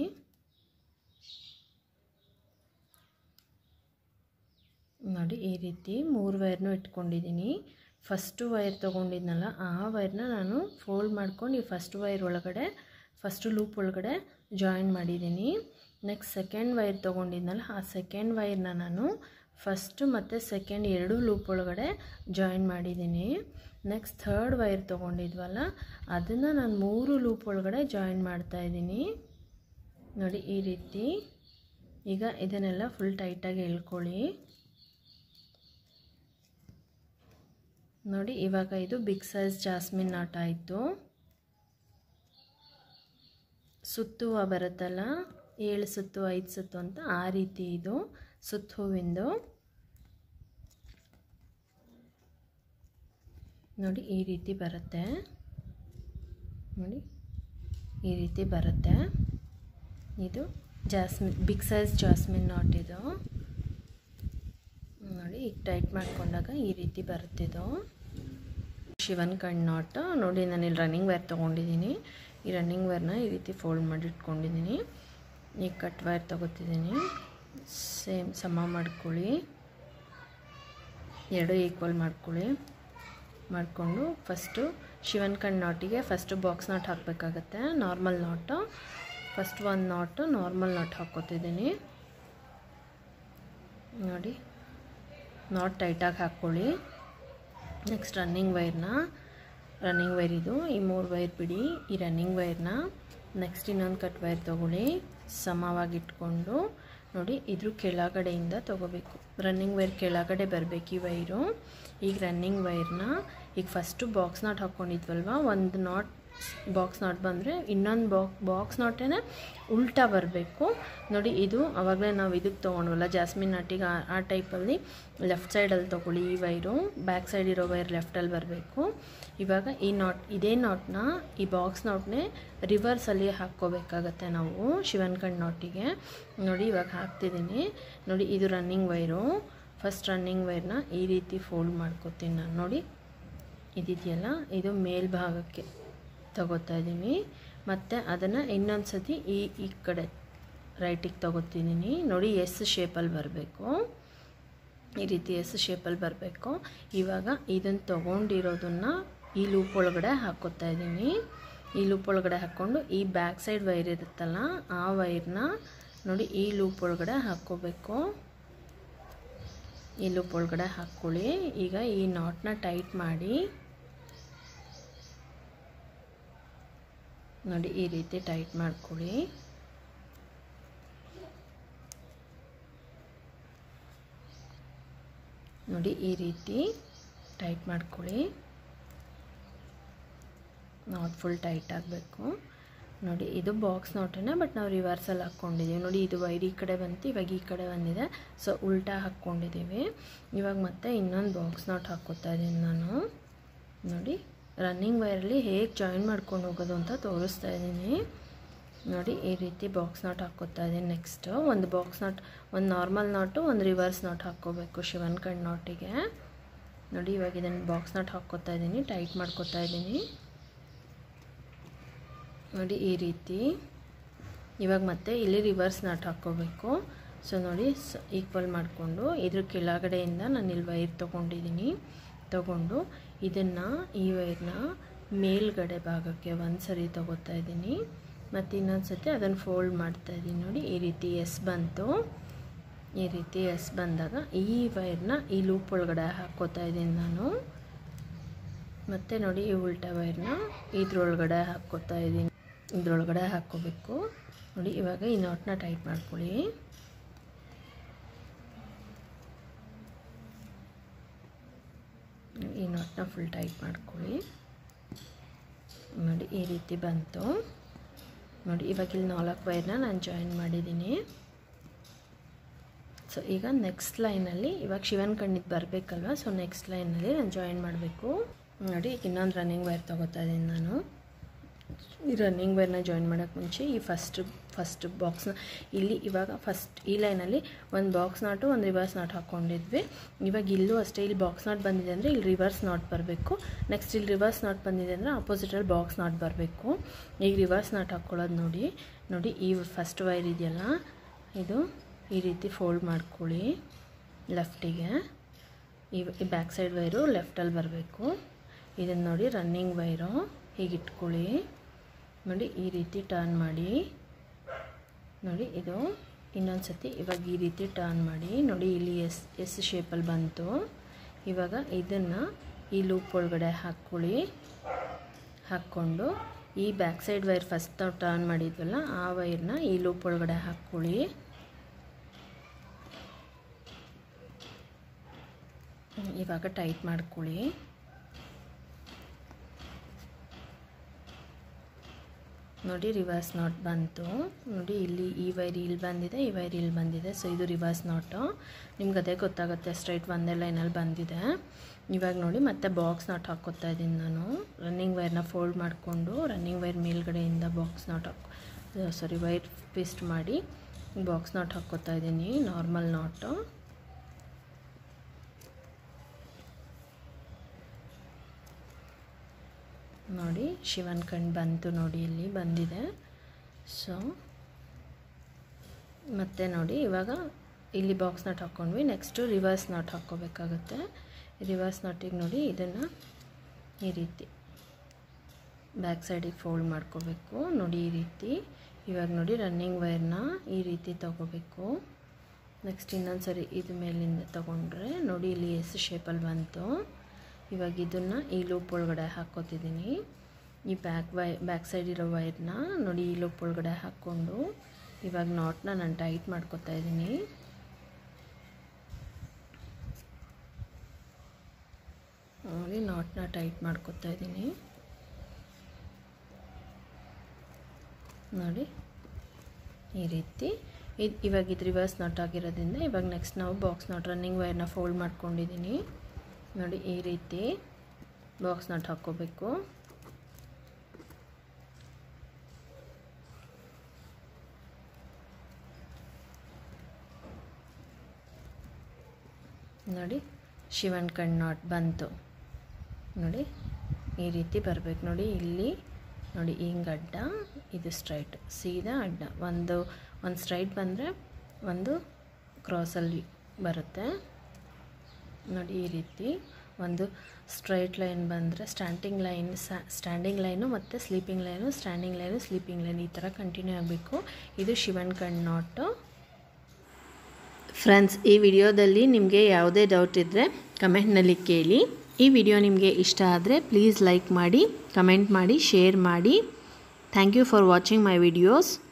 ನೋಡಿ ಈ ರೀತಿ ಮೂರು ವೈರ್ನು ಇಟ್ಕೊಂಡಿದ್ದೀನಿ ಫಸ್ಟು ವೈರ್ ತೊಗೊಂಡಿದ್ನಲ್ಲ ಆ ವೈರ್ನ ನಾನು ಫೋಲ್ಡ್ ಮಾಡ್ಕೊಂಡು ಈ ಫಸ್ಟ್ ವೈರ್ ಒಳಗಡೆ ಫಸ್ಟು ಲೂಪ್ ಒಳಗಡೆ ಜಾಯಿನ್ ಮಾಡಿದ್ದೀನಿ ನೆಕ್ಸ್ಟ್ ಸೆಕೆಂಡ್ ವೈರ್ ತೊಗೊಂಡಿದ್ನಲ್ಲ ಆ ಸೆಕೆಂಡ್ ವೈರ್ನ ನಾನು ಫಸ್ಟು ಮತ್ತು ಸೆಕೆಂಡ್ ಎರಡೂ ಲೂಪ್ ಒಳಗಡೆ ಜಾಯಿನ್ ಮಾಡಿದ್ದೀನಿ ನೆಕ್ಸ್ಟ್ ಥರ್ಡ್ ವೈರ್ ತೊಗೊಂಡಿದ್ವಲ್ಲ ಅದನ್ನು ನಾನು ಮೂರು ಲೂಪ್ ಒಳಗಡೆ ಜಾಯಿನ್ ಮಾಡ್ತಾಯಿದ್ದೀನಿ ನೋಡಿ ಈ ರೀತಿ ಈಗ ಇದನ್ನೆಲ್ಲ ಫುಲ್ ಟೈಟಾಗಿ ಎಳ್ಕೊಳ್ಳಿ ನೋಡಿ ಇವಾಗ ಇದು ಬಿಗ್ ಸೈಜ್ ಜಾಸ್ಮಿನ್ ನಾಟ್ ಆಯಿತು ಸುತ್ತು ಹೂವು ಬರುತ್ತಲ್ಲ ಏಳು ಸುತ್ತು ಐದು ಸುತ್ತು ಅಂತ ಆ ರೀತಿ ಇದು ಸುತ್ತು ಹೂವಿಂದು ನೋಡಿ ಈ ರೀತಿ ಬರುತ್ತೆ ನೋಡಿ ಈ ರೀತಿ ಬರುತ್ತೆ ಇದು jasmine big size jasmine knot ಇದು ನೋಡಿ ಈಗ ಟೈಟ್ ಮಾಡ್ಕೊಂಡಾಗ ಈ ರೀತಿ ಬರುತ್ತಿದ್ದು ಶಿವನ್ ಕಣ್ಣು ನಾಟ್ ನೋಡಿ ನಾನು ಇಲ್ಲಿ ರನ್ನಿಂಗ್ ವೇರ್ ತೊಗೊಂಡಿದ್ದೀನಿ ಈ ರನ್ನಿಂಗ್ ವೇರ್ನ ಈ ರೀತಿ ಫೋಲ್ಡ್ ಮಾಡಿ ಇಟ್ಕೊಂಡಿದ್ದೀನಿ ಈಗ ಕಟ್ ವೈರ್ ತೊಗೋತಿದ್ದೀನಿ ಸೇಮ್ ಸಮ ಮಾಡ್ಕೊಳ್ಳಿ ಎರಡು ಈಕ್ವಲ್ ಮಾಡ್ಕೊಳ್ಳಿ ಮಾಡಿಕೊಂಡು ಫಸ್ಟು ಶಿವನ್ ಕಣ್ ನಾಟಿಗೆ ಫಸ್ಟು ಬಾಕ್ಸ್ ನಾಟ್ ಹಾಕಬೇಕಾಗತ್ತೆ ನಾರ್ಮಲ್ ನಾಟು ಫಸ್ಟ್ ಒಂದು ನಾಟು ನಾರ್ಮಲ್ ನಾಟ್ ಹಾಕ್ಕೋತಿದ್ದೀನಿ ನೋಡಿ ನಾಟ್ ಟೈಟಾಗಿ ಹಾಕ್ಕೊಳ್ಳಿ ನೆಕ್ಸ್ಟ್ ರನ್ನಿಂಗ್ ವೈರ್ನ ರನ್ನಿಂಗ್ ವೈರ್ ಇದು ಈ ಮೂರು ವೈರ್ ಬಿಡಿ ಈ ರನ್ನಿಂಗ್ ವೈರ್ನ ನೆಕ್ಸ್ಟ್ ಇನ್ನೊಂದು ಕಟ್ ವೈರ್ ತೊಗೊಳ್ಳಿ ಸಮವಾಗಿ ಇಟ್ಕೊಂಡು ನೋಡಿ ಇದ್ರ ಕೆಳಗಡೆಯಿಂದ ತೊಗೋಬೇಕು ರನ್ನಿಂಗ್ ವೈರ್ ಕೆಳಗಡೆ ಬರಬೇಕು ಈ ವೈರು ಈಗ ರನ್ನಿಂಗ್ ವೈರ್ನ ಈಗ ಫಸ್ಟು ಬಾಕ್ಸ್ ನಾಟ್ ಹಾಕ್ಕೊಂಡಿದ್ವಲ್ವ ಒಂದು ನಾಟ್ ಬಾಕ್ಸ್ ನಾಟ್ ಬಂದರೆ ಇನ್ನೊಂದು ಬಾಕ್ ಬಾಕ್ಸ್ ನಾಟೇನೆ ಉಲ್ಟಾ ಬರಬೇಕು ನೋಡಿ ಇದು ಆವಾಗಲೇ ನಾವು ಇದಕ್ಕೆ ತೊಗೊಂಡ್ವಲ್ಲ ಜಾಸ್ಮಿನ್ ನಾಟಿಗೆ ಆ ಆ ಟೈಪಲ್ಲಿ ಲೆಫ್ಟ್ ಸೈಡಲ್ಲಿ ತೊಗೊಳ್ಳಿ ಈ ವೈರು ಬ್ಯಾಕ್ ಸೈಡ್ ಇರೋ ವೈರ್ ಲೆಫ್ಟಲ್ಲಿ ಬರಬೇಕು ಇವಾಗ ಈ ನಾಟ್ ಇದೇ ನಾಟ್ನ ಈ ಬಾಕ್ಸ್ ನಾಟ್ನೇ ರಿವರ್ಸಲ್ಲಿ ಹಾಕ್ಕೋಬೇಕಾಗತ್ತೆ ನಾವು ಶಿವನ್ ಕಣ್ ನಾಟಿಗೆ ನೋಡಿ ಇವಾಗ ಹಾಕ್ತಿದ್ದೀನಿ ನೋಡಿ ಇದು ರನ್ನಿಂಗ್ ವೈರು ಫಸ್ಟ್ ರನ್ನಿಂಗ್ ವೈರ್ನ ಈ ರೀತಿ ಫೋಲ್ಡ್ ಮಾಡ್ಕೊತೀನಿ ನಾನು ನೋಡಿ ಇದಿದೆಯಲ್ಲ ಇದು ಮೇಲ್ಭಾಗಕ್ಕೆ ತಗೋತಾ ಇದ್ದೀನಿ ಮತ್ತು ಅದನ್ನು ಇನ್ನೊಂದು ಸತಿ ಈ ಈ ಕಡೆ ರೈಟಿಗೆ ತಗೋತಿದ್ದೀನಿ ನೋಡಿ ಎಸ್ ಶೇಪಲ್ಲಿ ಬರಬೇಕು ಈ ರೀತಿ ಎಸ್ ಶೇಪಲ್ಲಿ ಬರಬೇಕು ಇವಾಗ ಇದನ್ನು ತೊಗೊಂಡಿರೋದನ್ನು ಈ ಲೂಪ್ ಒಳಗಡೆ ಹಾಕ್ಕೋತಾ ಇದ್ದೀನಿ ಈ ಲೂಪ್ ಒಳಗಡೆ ಹಾಕ್ಕೊಂಡು ಈ ಬ್ಯಾಕ್ ಸೈಡ್ ವೈರ್ ಇರುತ್ತಲ್ಲ ಆ ವೈರ್ನ ನೋಡಿ ಈ ಲೂಪ್ ಒಳಗಡೆ ಹಾಕ್ಕೋಬೇಕು ಈ ಲೂಪ್ ಒಳಗಡೆ ಹಾಕ್ಕೊಳ್ಳಿ ಈಗ ಈ ನಾಟ್ನ ಟೈಟ್ ಮಾಡಿ ನೋಡಿ ಈ ರೀತಿ ಟೈಟ್ ಮಾಡ್ಕೊಳ್ಳಿ ನೋಡಿ ಈ ರೀತಿ ಟೈಟ್ ಮಾಡ್ಕೊಳ್ಳಿ ನಾಟ್ ಫುಲ್ ಟೈಟ್ ಆಗಬೇಕು ನೋಡಿ ಇದು ಬಾಕ್ಸ್ ನಾಟನೇ ಬಟ್ ನಾವು ರಿವರ್ಸಲ್ಲಿ ಹಾಕ್ಕೊಂಡಿದ್ದೀವಿ ನೋಡಿ ಇದು ವೈರ್ ಈ ಕಡೆ ಬಂತು ಇವಾಗ ಈ ಕಡೆ ಬಂದಿದೆ ಸೊ ಉಲ್ಟಾ ಹಾಕ್ಕೊಂಡಿದ್ದೀವಿ ಇವಾಗ ಮತ್ತೆ ಇನ್ನೊಂದು ಬಾಕ್ಸ್ ನಾಟ್ ಹಾಕ್ಕೋತಾ ಇದ್ದೀನಿ ನಾನು ನೋಡಿ ರನ್ನಿಂಗ್ ವೈರಲ್ಲಿ ಹೇಗೆ ಜಾಯಿನ್ ಮಾಡ್ಕೊಂಡು ಹೋಗೋದು ಅಂತ ತೋರಿಸ್ತಾ ಇದ್ದೀನಿ ನೋಡಿ ಈ ರೀತಿ ಬಾಕ್ಸ್ ನಾಟ್ ಹಾಕ್ಕೋತಾ ಇದ್ದೀನಿ ನೆಕ್ಸ್ಟು ಒಂದು ಬಾಕ್ಸ್ ನಾಟ್ ಒಂದು ನಾರ್ಮಲ್ ನಾಟು ಒಂದು ರಿವರ್ಸ್ ನಾಟ್ ಹಾಕ್ಕೋಬೇಕು ಶಿವನ್ ಕಣ್ ನಾಟಿಗೆ ನೋಡಿ ಇವಾಗ ಇದನ್ನು ಬಾಕ್ಸ್ ನಾಟ್ ಹಾಕ್ಕೋತಾ ಇದ್ದೀನಿ ಟೈಟ್ ಮಾಡ್ಕೋತಾ ಇದ್ದೀನಿ ನೋಡಿ ಈ ರೀತಿ ಇವಾಗ ಮತ್ತೆ ಇಲ್ಲಿ ರಿವರ್ಸ್ ನಾಟ್ ಹಾಕ್ಕೋಬೇಕು ಸೊ ನೋಡಿ ಸ ಈಕ್ವಲ್ ಮಾಡಿಕೊಂಡು ಇದ್ರ ಕೆಳಗಡೆಯಿಂದ ನಾನು ಇಲ್ಲಿ ವೈರ್ ತೊಗೊಂಡಿದ್ದೀನಿ ತಗೊಂಡು ಇದನ್ನು ಈ ವೈರ್ನ ಮೇಲ್ಗಡೆ ಭಾಗಕ್ಕೆ ಒಂದು ಸರಿ ತೊಗೋತಾ ಇದ್ದೀನಿ ಮತ್ತು ಇನ್ನೊಂದು ಸತಿ ಅದನ್ನು ಫೋಲ್ಡ್ ಮಾಡ್ತಾ ಇದ್ದೀನಿ ನೋಡಿ ಈ ರೀತಿ ಎಸ್ ಬಂತು ಈ ರೀತಿ ಎಸ್ ಬಂದಾಗ ಈ ವೈರ್ನ ಈ ಲೂಪ್ ಒಳಗಡೆ ಹಾಕ್ಕೋತಾ ಇದ್ದೀನಿ ನಾನು ಮತ್ತು ನೋಡಿ ಈ ಉಲ್ಟಾ ವೈರ್ನ ಇದ್ರೊಳಗಡೆ ಹಾಕ್ಕೋತಾ ಇದ್ದೀನಿ ಇದ್ರೊಳಗಡೆ ಹಾಕ್ಕೋಬೇಕು ನೋಡಿ ಇವಾಗ ಈ ನಾಟ್ನ ಟೈಟ್ ಮಾಡ್ಕೊಳ್ಳಿ ಈ ನಾಟ್ನ ಫುಲ್ ಟೈಟ್ ಮಾಡ್ಕೊಳ್ಳಿ ನೋಡಿ ಈ ರೀತಿ ಬಂತು ನೋಡಿ ಇವಾಗ ಇಲ್ಲಿ ನಾಲ್ಕು ವೈರ್ನ ನಾನು ಜಾಯಿನ್ ಮಾಡಿದ್ದೀನಿ ಸೊ ಈಗ ನೆಕ್ಸ್ಟ್ ಲೈನಲ್ಲಿ ಇವಾಗ ಶಿವನ್ ಕಣ್ಣಿದ್ದು ಬರಬೇಕಲ್ವ ಸೊ ನೆಕ್ಸ್ಟ್ ಲೈನಲ್ಲಿ ನಾನು ಜಾಯಿನ್ ಮಾಡಬೇಕು ನೋಡಿ ಈಗ ಇನ್ನೊಂದು ರನ್ನಿಂಗ್ ವೈರ್ ತೊಗೋತಾ ಇದ್ದೀನಿ ನಾನು ಈ ರನ್ನಿಂಗ್ ವೈರ್ನ ಜಾಯಿನ್ ಮಾಡೋಕ್ಕೆ ಮುಂಚೆ ಈ ಫಸ್ಟ್ ಫಸ್ಟ್ ಬಾಕ್ಸ್ನ ಇಲ್ಲಿ ಇವಾಗ ಫಸ್ಟ್ ಈ ಲೈನಲ್ಲಿ ಒಂದು ಬಾಕ್ಸ್ ನಾಟು ಒಂದು ರಿವರ್ಸ್ ನಾಟ್ ಹಾಕ್ಕೊಂಡಿದ್ವಿ ಇವಾಗ ಇಲ್ಲೂ ಅಷ್ಟೇ ಇಲ್ಲಿ ಬಾಕ್ಸ್ ನಾಟ್ ಬಂದಿದೆ ಅಂದರೆ ಇಲ್ಲಿ ರಿವರ್ಸ್ ನಾಟ್ ಬರಬೇಕು ನೆಕ್ಸ್ಟ್ ಇಲ್ಲಿ ರಿವರ್ಸ್ ನಾಟ್ ಬಂದಿದೆ ಅಂದರೆ ಆಪೋಸಿಟಲ್ಲಿ ಬಾಕ್ಸ್ ನಾಟ್ ಬರಬೇಕು ಈಗ ರಿವರ್ಸ್ ನಾಟ್ ಹಾಕ್ಕೊಳ್ಳೋದು ನೋಡಿ ನೋಡಿ ಈ ಫಸ್ಟ್ ವೈರ್ ಇದೆಯಲ್ಲ ಇದು ಈ ರೀತಿ ಫೋಲ್ಡ್ ಮಾಡ್ಕೊಳ್ಳಿ ಲೆಫ್ಟಿಗೆ ಈ ಬ್ಯಾಕ್ ಸೈಡ್ ವೈರು ಲೆಫ್ಟಲ್ಲಿ ಬರಬೇಕು ಇದನ್ನು ನೋಡಿ ರನ್ನಿಂಗ್ ವೈರು ಹೀಗೆ ಇಟ್ಕೊಳ್ಳಿ ನೋಡಿ ಈ ರೀತಿ ಟರ್ನ್ ಮಾಡಿ ನೋಡಿ ಇದು ಇನ್ನೊಂದು ಸತಿ ಇವಾಗ ಈ ರೀತಿ ಟರ್ನ್ ಮಾಡಿ ನೋಡಿ ಇಲ್ಲಿ ಎಸ್ ಎಸ್ ಶೇಪಲ್ಲಿ ಬಂತು ಇವಾಗ ಇದನ್ನು ಈ ಲೂಪ್ ಒಳಗಡೆ ಹಾಕ್ಕೊಳ್ಳಿ ಹಾಕ್ಕೊಂಡು ಈ ಬ್ಯಾಕ್ ಸೈಡ್ ವೈರ್ ಫಸ್ಟ್ ನಾವು ಟರ್ನ್ ಮಾಡಿದ್ವಲ್ಲ ಆ ವೈರ್ನ ಈ ಲೂಪ್ ಒಳಗಡೆ ಹಾಕ್ಕೊಳ್ಳಿ ಇವಾಗ ಟೈಟ್ ಮಾಡ್ಕೊಳ್ಳಿ ನೋಡಿ ರಿವರ್ಸ್ ನಾಟ್ ಬಂತು ನೋಡಿ ಇಲ್ಲಿ ಈ ವೈರ್ ಇಲ್ಲಿ ಬಂದಿದೆ ಈ ವೈರ್ ಇಲ್ಲಿ ಬಂದಿದೆ ಸೊ ಇದು ರಿವರ್ಸ್ ನಾಟು ನಿಮ್ಗೆ ಅದೇ ಗೊತ್ತಾಗುತ್ತೆ ಸ್ಟ್ರೈಟ್ ಒಂದೇ ಲೈನಲ್ಲಿ ಬಂದಿದೆ ಇವಾಗ ನೋಡಿ ಮತ್ತೆ ಬಾಕ್ಸ್ ನಾಟ್ ಹಾಕ್ಕೊತಾ ಇದ್ದೀನಿ ನಾನು ರನ್ನಿಂಗ್ ವೈರ್ನ ಫೋಲ್ಡ್ ಮಾಡಿಕೊಂಡು ರನ್ನಿಂಗ್ ವೈರ್ ಮೇಲ್ಗಡೆಯಿಂದ ಬಾಕ್ಸ್ ನಾಟ್ ಹಾಕೊ ಸಾರಿ ವೈರ್ ಪೇಸ್ಟ್ ಮಾಡಿ ಬಾಕ್ಸ್ ನಾಟ್ ಹಾಕ್ಕೊತಾ ಇದ್ದೀನಿ ನಾರ್ಮಲ್ ನಾಟು ನೋಡಿ ಶಿವನ್ ಕಣ್ಣು ಬಂತು ನೋಡಿ ಇಲ್ಲಿ ಬಂದಿದೆ ಸೊ ಮತ್ತೆ ನೋಡಿ ಇವಾಗ ಇಲ್ಲಿ ಬಾಕ್ಸ್ ನಾಟ್ ಹಾಕ್ಕೊಂಡ್ವಿ ನೆಕ್ಸ್ಟು ರಿವರ್ಸ್ ನಾಟ್ ಹಾಕ್ಕೋಬೇಕಾಗುತ್ತೆ ರಿವರ್ಸ್ ನಾಟಿಗೆ ನೋಡಿ ಇದನ್ನು ಈ ರೀತಿ ಬ್ಯಾಕ್ ಸೈಡಿಗೆ ಫೋಲ್ಡ್ ಮಾಡ್ಕೋಬೇಕು ನೋಡಿ ಈ ರೀತಿ ಇವಾಗ ನೋಡಿ ರನ್ನಿಂಗ್ ವೈರ್ನ ಈ ರೀತಿ ತಗೋಬೇಕು ನೆಕ್ಸ್ಟ್ ಇನ್ನೊಂದು ಸರಿ ಇದು ಮೇಲಿಂದ ತೊಗೊಂಡ್ರೆ ನೋಡಿ ಇಲ್ಲಿ ಎಸ್ ಶೇಪಲ್ಲಿ ಬಂತು ಇವಾಗ ಇದನ್ನು ಈ ಲೂಪ್ ಒಳಗಡೆ ಹಾಕ್ಕೋತಿದ್ದೀನಿ ಈ ಬ್ಯಾಕ್ ವೈ ಬ್ಯಾಕ್ ಸೈಡ್ ಇರೋ ವೈರ್ನ ನೋಡಿ ಈ ಲೂಪ್ ಒಳಗಡೆ ಹಾಕ್ಕೊಂಡು ಇವಾಗ ನಾಟ್ನ ನಾನು ಟೈಟ್ ಮಾಡ್ಕೊತಾ ಇದ್ದೀನಿ ನೋಡಿ ನಾಟ್ನ ಟೈಟ್ ಮಾಡ್ಕೊತಾ ಇದ್ದೀನಿ ನೋಡಿ ಈ ರೀತಿ ಇದು ಇವಾಗ ಇದು ರಿವರ್ಸ್ ನಾಟ್ ಆಗಿರೋದ್ರಿಂದ ಇವಾಗ ನೆಕ್ಸ್ಟ್ ನಾವು ಬಾಕ್ಸ್ ನಾಟ್ ರನ್ನಿಂಗ್ ವೈರ್ನ ಫೋಲ್ಡ್ ಮಾಡ್ಕೊಂಡಿದ್ದೀನಿ ನೋಡಿ ಈ ರೀತಿ ಬಾಕ್ಸ್ ನಾಟ್ ಹಾಕ್ಕೋಬೇಕು ನೋಡಿ ಶಿವನ್ ಕಣ್ ನಾಟ್ ಬಂತು ನೋಡಿ ಈ ರೀತಿ ಬರಬೇಕು ನೋಡಿ ಇಲ್ಲಿ ನೋಡಿ ಹಿಂಗೆ ಅಡ್ಡ ಇದು ಸ್ಟ್ರೈಟ್ ಸೀದಾ ಅಡ್ಡ ಒಂದು ಒಂದು ಸ್ಟ್ರೈಟ್ ಬಂದರೆ ಒಂದು ಕ್ರಾಸಲ್ಲಿ ಬರುತ್ತೆ ನೋಡಿ ಈ ರೀತಿ ಒಂದು ಸ್ಟ್ರೈಟ್ ಲೈನ್ ಬಂದರೆ ಸ್ಟ್ಯಾಂಡಿಂಗ್ ಲೈನ್ ಸ್ಟ್ಯಾಂಡಿಂಗ್ ಲೈನು ಮತ್ತು sleeping line standing line sleeping line ಈ ಥರ ಕಂಟಿನ್ಯೂ ಆಗಬೇಕು ಇದು ಶಿವನ್ ಕಣ್ ನಾಟು ಫ್ರೆಂಡ್ಸ್ ಈ ವಿಡಿಯೋದಲ್ಲಿ ನಿಮಗೆ ಯಾವುದೇ ಡೌಟ್ ಇದ್ದರೆ ಕಮೆಂಟ್ನಲ್ಲಿ ಕೇಳಿ ಈ ವಿಡಿಯೋ ನಿಮಗೆ ಇಷ್ಟ ಆದರೆ ಪ್ಲೀಸ್ ಲೈಕ್ ಮಾಡಿ ಕಮೆಂಟ್ ಮಾಡಿ ಶೇರ್ ಮಾಡಿ thank you for watching my videos